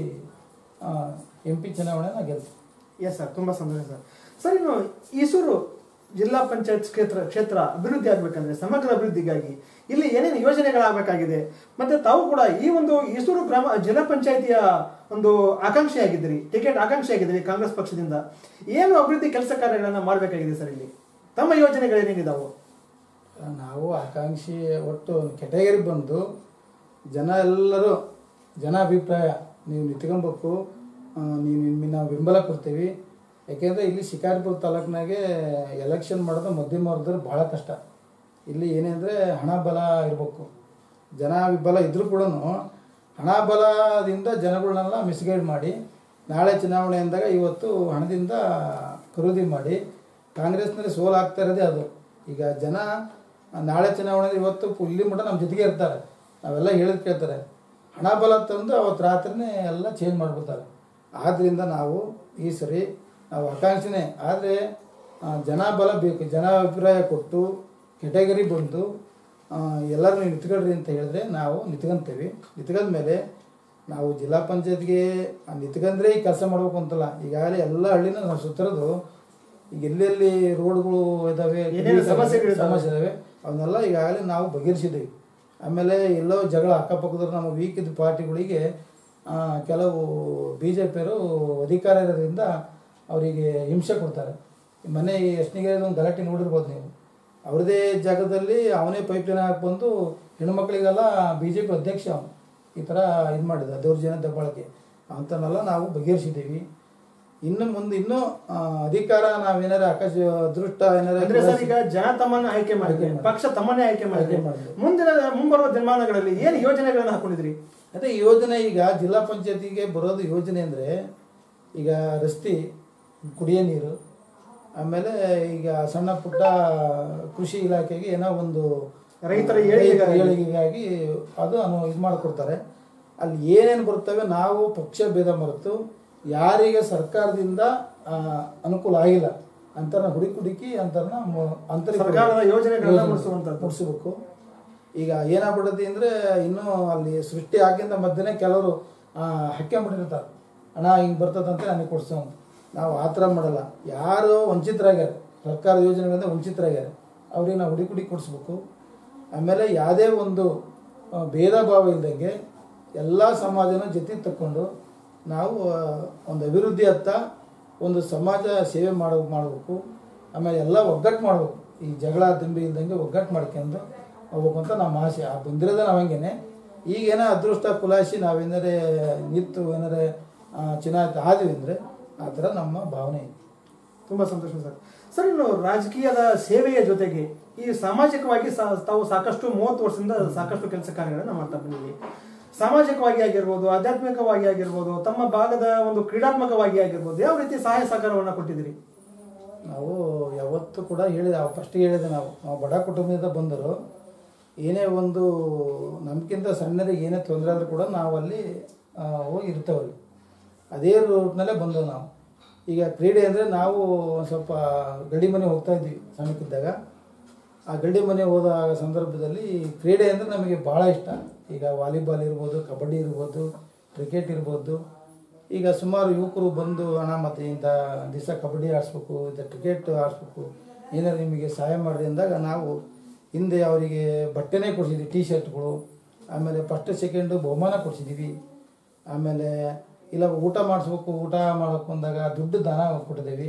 ಎಂ ಪಿ ಚುನಾವಣೆನ ಗೆಲ್ತೀವಿ ಎಸ್ ಸರ್ ತುಂಬಾ ಸಂತೋಷ ಸರ್ ಸರ್ ಇನ್ನು ಈಸೂರು ಜಿಲ್ಲಾ ಪಂಚಾಯತ್ ಕ್ಷೇತ್ರ ಕ್ಷೇತ್ರ ಅಭಿವೃದ್ಧಿ ಆಗ್ಬೇಕಂದ್ರೆ ಸಮಗ್ರ ಅಭಿವೃದ್ಧಿಗಾಗಿ ಇಲ್ಲಿ ಏನೇನು ಯೋಜನೆಗಳಾಗಬೇಕಾಗಿದೆ ಮತ್ತೆ ತಾವು ಕೂಡ ಈ ಒಂದು ಈಸೂರು ಗ್ರಾಮ ಜಿಲ್ಲಾ ಪಂಚಾಯತಿಯ ಒಂದು ಆಕಾಂಕ್ಷಿ ಆಗಿದ್ದೀರಿ ಟಿಕೆಟ್ ಆಕಾಂಕ್ಷಿ ಆಗಿದ್ದೀರಿ ಕಾಂಗ್ರೆಸ್ ಪಕ್ಷದಿಂದ ಏನು ಅಭಿವೃದ್ಧಿ ಕೆಲಸ ಕಾರ್ಯಗಳನ್ನ ಮಾಡಬೇಕಾಗಿದೆ ಸರ್ ಇಲ್ಲಿ ತಮ್ಮ ಯೋಜನೆಗಳೇನೇನಿದಾವು ನಾವು ಆಕಾಂಕ್ಷಿ ಒಟ್ಟು ಕೆಟಗರಿ ಬಂದು ಜನ ಎಲ್ಲರೂ ಜನ ಅಭಿಪ್ರಾಯ ನೀವು ನಿಂತ್ಕೊಬೇಕು ಆ, ನೀವು ನಿಮಗೆ ನಾವು ಬೆಂಬಲ ಕೊಡ್ತೀವಿ ಯಾಕೆಂದರೆ ಇಲ್ಲಿ ಶಿಕಾರಿಪುರ ತಾಲೂಕಿನಾಗೆ ಎಲೆಕ್ಷನ್ ಮಾಡೋದು ಮಧ್ಯಮ ವರ್ಗದವ್ರು ಭಾಳ ಕಷ್ಟ ಇಲ್ಲಿ ಏನೆಂದರೆ ಹಣ ಬಲ ಇರಬೇಕು ಜನ ಬೆಂಬಲ ಇದ್ರೂ ಕೂಡ ಹಣ ಬಲದಿಂದ ಜನಗಳನ್ನೆಲ್ಲ ಮಿಸ್ಗೈಡ್ ಮಾಡಿ ನಾಳೆ ಚುನಾವಣೆ ಅಂದಾಗ ಇವತ್ತು ಹಣದಿಂದ ಖರೀದಿ ಮಾಡಿ ಕಾಂಗ್ರೆಸ್ನಲ್ಲಿ ಸೋಲು ಆಗ್ತಾ ಇರೋದೇ ಅದು ಈಗ ಜನ ನಾಳೆ ಚುನಾವಣೆ ಇವತ್ತು ಪು- ಇಲ್ಲಿ ಮಟ್ಟ ನಮ್ಮ ಜೊತೆಗೆ ಇರ್ತಾರೆ ನಾವೆಲ್ಲ ಹೇಳಿದ್ ಕೇಳ್ತಾರೆ ಹಣ ಬಲ ತಂದು ಅವತ್ತು ರಾತ್ರಿನೇ ಎಲ್ಲ ಚೇಂಜ್ ಮಾಡಿಬಿಡ್ತಾರೆ ಆದ್ದರಿಂದ ನಾವು ಈ ಸರಿ ನಾವು ಆಕಾಂಕ್ಷಿನೇ ಆದರೆ ಜನ ಬಲ ಬೇಕು ಜನ ಅಭಿಪ್ರಾಯ ಕೊಟ್ಟು ಕೆಟಗರಿ ಬಂದು ಆ, ಎಲ್ಲರೂ ನೀವು ನಿಂತ್ಕೊಳ್ರಿ ಅಂತ ಹೇಳಿದ್ರೆ ನಾವು ನಿಂತ್ಕೊಂತೀವಿ ನಿಂತ್ಕೊಂಡ ಮೇಲೆ ನಾವು ಜಿಲ್ಲಾ ಪಂಚಾಯತ್ಗೆ ನಿಂತ್ಕೊಂಡ್ರೆ ಈ ಕೆಲಸ ಮಾಡ್ಬೇಕು ಅಂತಲ್ಲ ಈಗಾಗಲೇ ಎಲ್ಲ ಹಳ್ಳಿನ ನಾವು ಸುತ್ತಿರೋದು ಈಗ ಎಲ್ಲೆಲ್ಲಿ ರೋಡ್ಗಳು ಇದಾವೆ ಏನೇನು ಸಮಸ್ಯೆಗಳಿದಾವೆ? ಸಮಸ್ಯೆ ಇದಾವೆ ಅವನ್ನೆಲ್ಲ ಈಗಾಗಲೇ ನಾವು ಬಗೆಹರಿಸಿದ್ದೀವಿ ಆಮೇಲೆ ಎಲ್ಲೋ ಜಗಳ ಅಕ್ಕಪಕ್ಕದವ್ರು ನಮ್ಮ ವೀಕ್ ಇದ್ದ ಪಾರ್ಟಿಗಳಿಗೆ ಆ, ಕೆಲವು ಬಿ ಜೆ ಪಿಯವರು ಅಧಿಕಾರ ಇರೋದ್ರಿಂದ ಅವರಿಗೆ ಹಿಂಸೆ ಕೊಡ್ತಾರೆ ಈ ಮನೆ ಎಷ್ಟನಿಗೆ ಒಂದು ಗಲಾಟೆ ನೋಡಿರ್ಬೋದು ನೀವು ಅವ್ರದೇ ಜಾಗದಲ್ಲಿ ಅವನೇ ಪೈಪ್ ಲೈನ್ ಹಾಕಿ ಬಂದು ಹೆಣ್ಮಕ್ಳಿಗೆಲ್ಲ ಬಿ ಜೆ ಪಿ ಅಧ್ಯಕ್ಷ ಅವನು ಈ ಥರ ಇದು ಮಾಡಿದ ದೌರ್ಜನ್ಯ ದಬ್ಬಾಳಿಕೆ ಅಂತನೆಲ್ಲ ನಾವು ಬಗೆಹರಿಸಿದ್ದೀವಿ ಇನ್ನು ಮುಂದೆ ಇನ್ನೂ ಆ, ಅಧಿಕಾರ ನಾವೇನಾರ ಆಕಾಶ ಅದೃಷ್ಟ ಅಂದ್ರೆ ಏನಾರ ಸರ್ ಈಗ ಜನ ತಮ್ಮನ್ನ ಆಯ್ಕೆ ಮಾಡಿದ್ರೆ ಆಯ್ಕೆ ಮಾಡಿ. ಪಕ್ಷ ತಮ್ಮನ್ನೇ ಆಯ್ಕೆ ಮಾಡಿದ್ರೆ ಆಯ್ಕೆ ಮಾಡಿದ್ರು. ಮುಂದಿನ ಮುಂಬರುವ ದಿನಮಾನಗಳಲ್ಲಿ ಏನು ಯೋಜನೆಗಳನ್ನ ಹಾಕೊಂಡಿದ್ರಿ ಅದೇ ಯೋಜನೆ ಈಗ ಜಿಲ್ಲಾ ಪಂಚಾಯತಿಗೆ ಬರೋದು ಯೋಜನೆ ಅಂದರೆ ಈಗ ರಸ್ತೆ ಕುಡಿಯೋ ನೀರು ಆಮೇಲೆ ಈಗ ಸಣ್ಣ ಪುಟ್ಟ ಕೃಷಿ ಇಲಾಖೆಗೆ ಏನೋ ಒಂದು ರೈತರ ಏಳಿಗೆಗಾಗಿ. ಏಳಿಗೆಗಾಗಿ ಅದು ಇದು ಮಾಡಿಕೊಡ್ತಾರೆ ಅಲ್ಲಿ ಏನೇನು ಬರ್ತವೆ ನಾವು ಪಕ್ಷ ಭೇದ ಮರೆತು ಯಾರಿಗೆ ಸರ್ಕಾರದಿಂದ ಆ, ಅನುಕೂಲ ಆಗಿಲ್ಲ ಅಂತಾರನ್ನ ಹುಡುಕಿ ಹುಡುಕಿ ಅಂತಾರನ್ನ ಮು- ಅಂತರಿಗೆ ಸರ್ಕಾರದ ಯೋಜನೆಗಳನ್ನ ಯೋಜನೆ ಮುಡ್ಸುವಂಥದ್ದು. ಮುಡ್ಸ್ಬೇಕು ಈಗ ಏನಾಗ್ಬಿಡುತ್ತೆ ಅಂದರೆ ಇನ್ನೂ ಅಲ್ಲಿ ಸೃಷ್ಟಿ ಆಗಿಂದ ಮಧ್ಯೆ ಕೆಲವರು ಹಾಕ್ಕೊಂಬಿಟ್ಟಿರ್ತಾರೆ ಹಣ ಹಿಂಗೆ ಬರ್ತದಂತೆ ನನಗೆ ಕೊಡ್ಸೋ ಅಂತ. ನಾವು ಆ ಥರ ಮಾಡಲ್ಲ ಯಾರು ವಂಚಿತರಾಗ್ಯಾರ ಸರ್ಕಾರ ಯೋಜನೆಗಳಿಂದ ವಂಚಿತರಾಗ್ಯಾರ ಅವ್ರಿಗೆ ನಾವು ಹುಡುಕಿ ಹುಡುಕಿ ಕೊಡಿಸ್ಬೇಕು ಆಮೇಲೆ ಯಾವುದೇ ಒಂದು ಆ, ಭೇದ ಭಾವ ಇಲ್ದಂಗೆ ಎಲ್ಲ ಸಮಾಜನ ಜೊತೆ ತಕ್ಕೊಂಡು ನಾವು ಆ, ಒಂದು ಅಭಿವೃದ್ಧಿ ಹತ್ತ ಒಂದು ಸಮಾಜ ಸೇವೆ ಮಾಡ ಮಾಡಬೇಕು ಆಮೇಲೆ ಎಲ್ಲ ಒಗ್ಗಟ್ಟು ಮಾಡಬೇಕು ಈ ಜಗಳ ದಿಂಬಿ ಇಲ್ದಂಗೆ ಒಗ್ಗಟ್ಟು ಮಾಡ್ಕೊಂಡು ಹೋಗ್ಬೇಕು ಅಂತ ನಮ್ಮ ಆಸೆ ಆ ಬಂದಿರೋದೇ ನಾವು ಹಂಗೇನೆ ಈಗೇನೋ ಅದೃಷ್ಟ ಕುಲಾಸಿ ನಾವೇನಾರೇ ನಿಂತು ಏನಾರೇ ಚುನಾಯಿತ ಆದ್ವಿ ಅಂದರೆ ಆ ಥರ ನಮ್ಮ ಭಾವನೆ ಇದೆ ತುಂಬಾ ಸಂತೋಷ ಸರ್ ಸರ್ ಇನ್ನು ರಾಜಕೀಯದ ಸೇವೆಯ ಜೊತೆಗೆ ಈ ಸಾಮಾಜಿಕವಾಗಿ ಸಾ- ತಾವು ಸಾಕಷ್ಟು ಮೂವತ್ತು ವರ್ಷದಿಂದ ಸಾಕಷ್ಟು ಕೆಲಸ ಕಾರ್ಯಗಳನ್ನ ಮಾಡ್ತಾ ಬಂದಿದ್ದೀವಿ ಸಾಮಾಜಿಕವಾಗಿ ಆಗಿರ್ಬೋದು ಆಧ್ಯಾತ್ಮಿಕವಾಗಿ ಆಗಿರ್ಬೋದು ತಮ್ಮ ಭಾಗದ ಒಂದು ಕ್ರೀಡಾತ್ಮಕವಾಗಿ ಆಗಿರ್ಬೋದು ಯಾವ ರೀತಿ ಸಹಾಯ ಸಹಕಾರವನ್ನ ಕೊಟ್ಟಿದ್ದೀರಿ ನಾವು ಯಾವತ್ತೂ ಕೂಡ ಹೇಳಿದ ಫಸ್ಟಿಗೆ ಹೇಳಿದೆ ನಾವು ನಾವು ಬಡ ಕುಟುಂಬದಿಂದ ಬಂದರು ಏನೇ ಒಂದು ನಮ್ಗಿಂತ ಸಣ್ಣರಿಗೆ ಏನೇ ತೊಂದರೆ ಆದರೂ ಕೂಡ ನಾವು ಅಲ್ಲಿ ಆ, ಹೋಗಿ ಇರ್ತೇವಲ್ಲಿ ಅದೇ ರೂಟ್ನಲ್ಲೇ ಬಂದವು ನಾವು ಈಗ ಕ್ರೀಡೆ ಅಂದರೆ ನಾವು ಒಂದ್ ಸ್ವಲ್ಪ ಗಡಿ ಮನೆ ಹೋಗ್ತಾ ಇದ್ವಿ ಸಣ್ಣಕ್ಕಿದ್ದಾಗ ಆ ಗಡಿ ಮನೆ ಹೋದ ಸಂದರ್ಭದಲ್ಲಿ ಕ್ರೀಡೆ ಅಂದರೆ ನಮಗೆ ಭಾಳ ಇಷ್ಟ ಈಗ ವಾಲಿಬಾಲ್ ಇರ್ಬೋದು ಕಬಡ್ಡಿ ಇರ್ಬೋದು ಕ್ರಿಕೆಟ್ ಇರ್ಬೋದು ಈಗ ಸುಮಾರು ಯುವಕರು ಬಂದು ಹಣ ಮತ್ತು ಇಂಥ ದಿವಸ ಕಬಡ್ಡಿ ಆಡಿಸ್ಬೇಕು ಇಂಥ ಕ್ರಿಕೆಟ್ ಆಡಿಸ್ಬೇಕು ಏನಾದ್ರು ನಿಮಗೆ ಸಹಾಯ ಮಾಡಿರಿ ಅಂದಾಗ ನಾವು ಹಿಂದೆ ಅವರಿಗೆ ಬಟ್ಟೆನೇ ಕೊಡಿಸಿದ್ವಿ ಟೀ ಶರ್ಟ್ಗಳು ಆಮೇಲೆ ಫಸ್ಟ್ ಸೆಕೆಂಡು ಬಹುಮಾನ ಕೊಡಿಸಿದ್ದೀವಿ ಆಮೇಲೆ ಇಲ್ಲ ಊಟ ಮಾಡಿಸ್ಬೇಕು ಊಟ ಮಾಡೋಕೆ ಬಂದಾಗ ದುಡ್ಡು ದಾನ ಕೊಟ್ಟಿದ್ದೀವಿ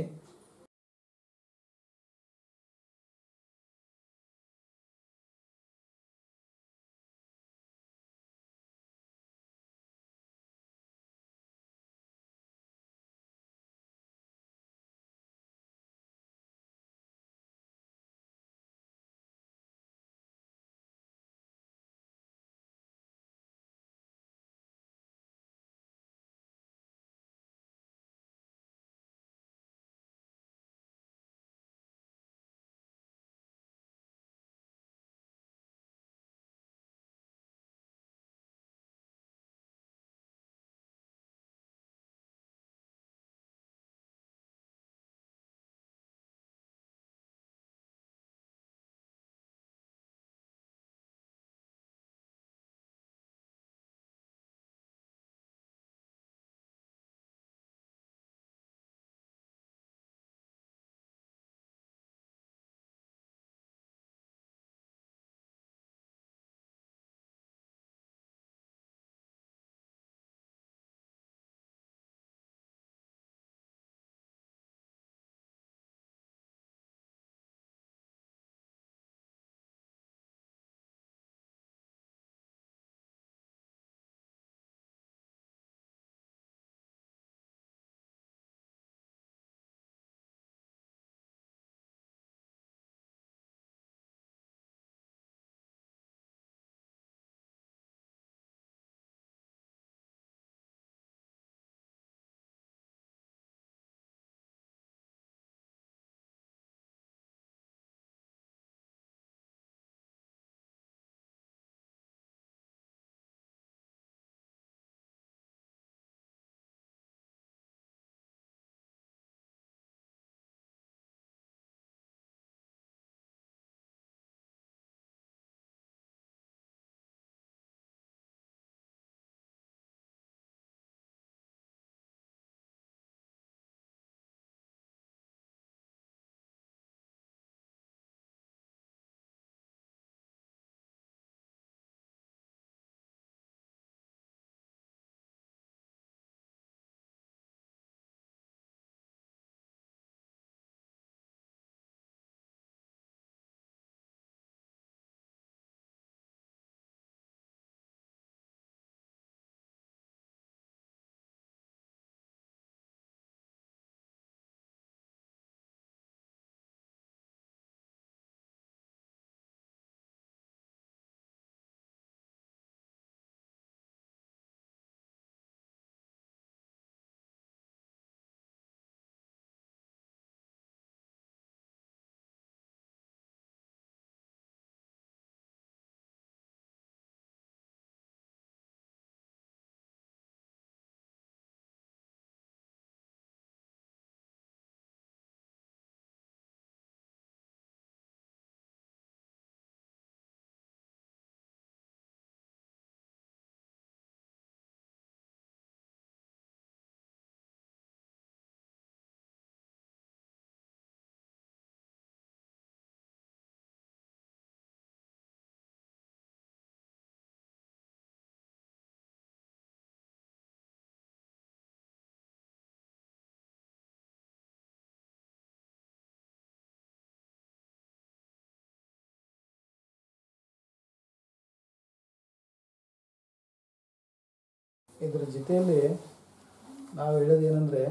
ಇದರ ಜೊತೆಯಲ್ಲಿ ನಾವು ಹೇಳೋದೇನೆಂದರೆ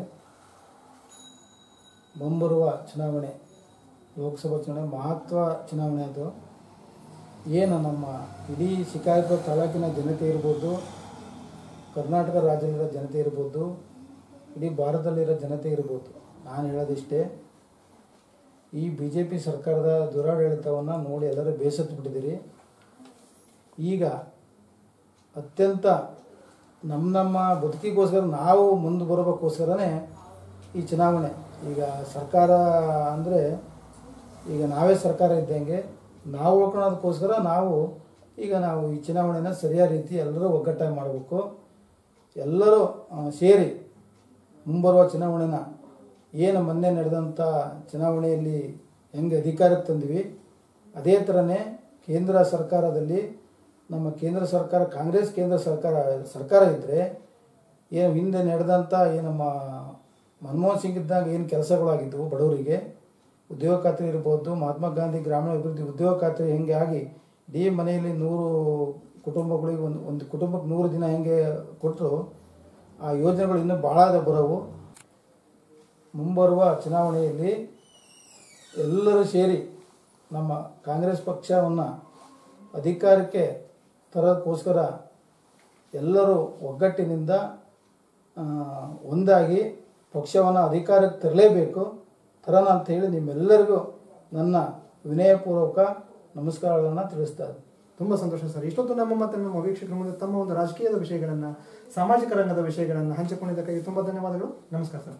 ಮುಂಬರುವ ಚುನಾವಣೆ ಲೋಕಸಭಾ ಚುನಾವಣೆ ಮಹತ್ವ ಚುನಾವಣೆ ಅದು ಏನು ನಮ್ಮ ಇಡೀ ಶಿಕಾರಿಪುರ ತಾಲೂಕಿನ ಜನತೆ ಇರ್ಬೋದು ಕರ್ನಾಟಕ ರಾಜ್ಯದಲ್ಲಿರೋ ಜನತೆ ಇರ್ಬೋದು ಇಡೀ ಭಾರತದಲ್ಲಿರೋ ಜನತೆ ಇರ್ಬೋದು ನಾನು ಹೇಳೋದಿಷ್ಟೇ ಈ ಬಿ ಜೆ ಪಿ ಸರ್ಕಾರದ ದುರಾಡಳಿತವನ್ನು ನೋಡಿ ಎಲ್ಲರೂ ಬೇಸತ್ತು ಬಿಟ್ಟಿದ್ದೀರಿ ಈಗ ಅತ್ಯಂತ ನಮ್ಮ ನಮ್ಮ ಬದುಕಿಗೋಸ್ಕರ ನಾವು ಮುಂದೆ ಬರಬೇಕೋಸ್ಕರನೇ ಈ ಚುನಾವಣೆ ಈಗ ಸರ್ಕಾರ ಅಂದರೆ ಈಗ ನಾವೇ ಸರ್ಕಾರ ಇದ್ದಂಗೆ ನಾವು ಉಳ್ಕೊಳ್ಳೋದಕ್ಕೋಸ್ಕರ ನಾವು ಈಗ ನಾವು ಈ ಚುನಾವಣೆನ ಸರಿಯಾದ ರೀತಿ ಎಲ್ಲರೂ ಒಗ್ಗಟ್ಟಾಗಿ ಮಾಡಬೇಕು ಎಲ್ಲರೂ ಆ, ಸೇರಿ ಮುಂಬರುವ ಚುನಾವಣೆನ ಏನು ಮೊನ್ನೆ ನಡೆದಂಥ ಚುನಾವಣೆಯಲ್ಲಿ ಹೆಂಗೆ ಅಧಿಕಾರಕ್ಕೆ ತಂದ್ವಿ ಅದೇ ಥರನೇ ಕೇಂದ್ರ ಸರ್ಕಾರದಲ್ಲಿ ನಮ್ಮ ಕೇಂದ್ರ ಸರ್ಕಾರ ಕಾಂಗ್ರೆಸ್ ಕೇಂದ್ರ ಸರ್ಕಾರ ಸರ್ಕಾರ ಇದ್ದರೆ ಏನು ಹಿಂದೆ ನಡೆದಂಥ ಏನು ನಮ್ಮ ಮನಮೋಹನ್ ಸಿಂಗ್ ಇದ್ದಾಗ ಏನು ಕೆಲಸಗಳಾಗಿದ್ದವು ಬಡವರಿಗೆ ಉದ್ಯೋಗ ಖಾತ್ರಿ ಇರ್ಬೋದು ಮಹಾತ್ಮ ಗಾಂಧಿ ಗ್ರಾಮೀಣ ಅಭಿವೃದ್ಧಿ ಉದ್ಯೋಗ ಖಾತ್ರಿ ಹೆಂಗೆ ಆಗಿ ಇಡೀ ಮನೆಯಲ್ಲಿ ನೂರು ಕುಟುಂಬಗಳಿಗೆ ಒಂದು ಒಂದು ಕುಟುಂಬಕ್ಕೆ ನೂರು ದಿನ ಹೆಂಗೆ ಕೊಟ್ಟರು ಆ ಯೋಜನೆಗಳು ಇನ್ನೂ ಭಾಳ ಬರೋವು ಮುಂಬರುವ ಚುನಾವಣೆಯಲ್ಲಿ ಎಲ್ಲರೂ ಸೇರಿ ನಮ್ಮ ಕಾಂಗ್ರೆಸ್ ಪಕ್ಷವನ್ನು ಅಧಿಕಾರಕ್ಕೆ ತರೋದಕ್ಕೋಸ್ಕರ ಎಲ್ಲರೂ ಒಗ್ಗಟ್ಟಿನಿಂದ ಆ, ಒಂದಾಗಿ ಪಕ್ಷವನ್ನು ಅಧಿಕಾರಕ್ಕೆ ತರಲೇಬೇಕು ತರೋಣ ಅಂತ ಹೇಳಿ ನಿಮ್ಮೆಲ್ಲರಿಗೂ ನನ್ನ ವಿನಯಪೂರ್ವಕ ನಮಸ್ಕಾರಗಳನ್ನು ತಿಳಿಸ್ತಾ ಇದ್ದೀನಿ. ತುಂಬಾ ಸಂತೋಷ ಸರ್ ಇಷ್ಟೊತ್ತು ನಮ್ಮ ಮತ್ತು ನಮ್ಮ ವೀಕ್ಷಕರ ಮುಂದೆ ತಮ್ಮ ಒಂದು ರಾಜಕೀಯದ ವಿಷಯಗಳನ್ನ ಸಾಮಾಜಿಕ ರಂಗದ ವಿಷಯಗಳನ್ನ ಹಂಚಿಕೊಂಡಿದ್ದಕ್ಕಾಗಿ ತುಂಬಾ ಧನ್ಯವಾದಗಳು ನಮಸ್ಕಾರ ಸರ್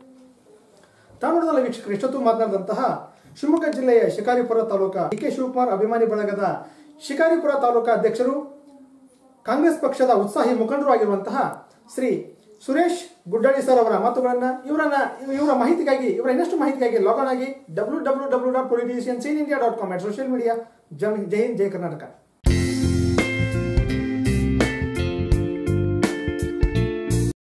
ತಾಮಿಳನಾಡು ವೀಕ್ಷಕರು ಇಷ್ಟೊತ್ತು ಮಾತನಾಡಿದಂತಹ ಶಿವಮೊಗ್ಗ ಜಿಲ್ಲೆಯ ಶಿಕಾರಿಪುರ ತಾಲೂಕಾ ಡಿ ಕೆ ಶಿವಕುಮಾರ್ ಅಭಿಮಾನಿ ಬಳಗದ ಶಿಕಾರಿಪುರ ತಾಲೂಕಾ ಅಧ್ಯಕ್ಷರು ಕಾಂಗ್ರೆಸ್ ಪಕ್ಷದ ಉತ್ಸಾಹಿ ಮುಖಂಡರು ಆಗಿರುವಂತಹ ಶ್ರೀ ಸುರೇಶ್ ಗುಡ್ಡಳ್ಳಿ ಸರ್ ಅವರ ಮಾತುಗಳನ್ನ ಇವರನ್ನ ಇವರ ಮಾಹಿತಿಗಾಗಿ ಇವರ ಇನ್ನಷ್ಟು ಮಾಹಿತಿಗಾಗಿ ಲಾಗ್ ಆನ್ ಆಗಿ W W W dot politicians in India dot com social media ಜೈ ಹಿಂದ್ ಜೈ ಕರ್ನಾಟಕ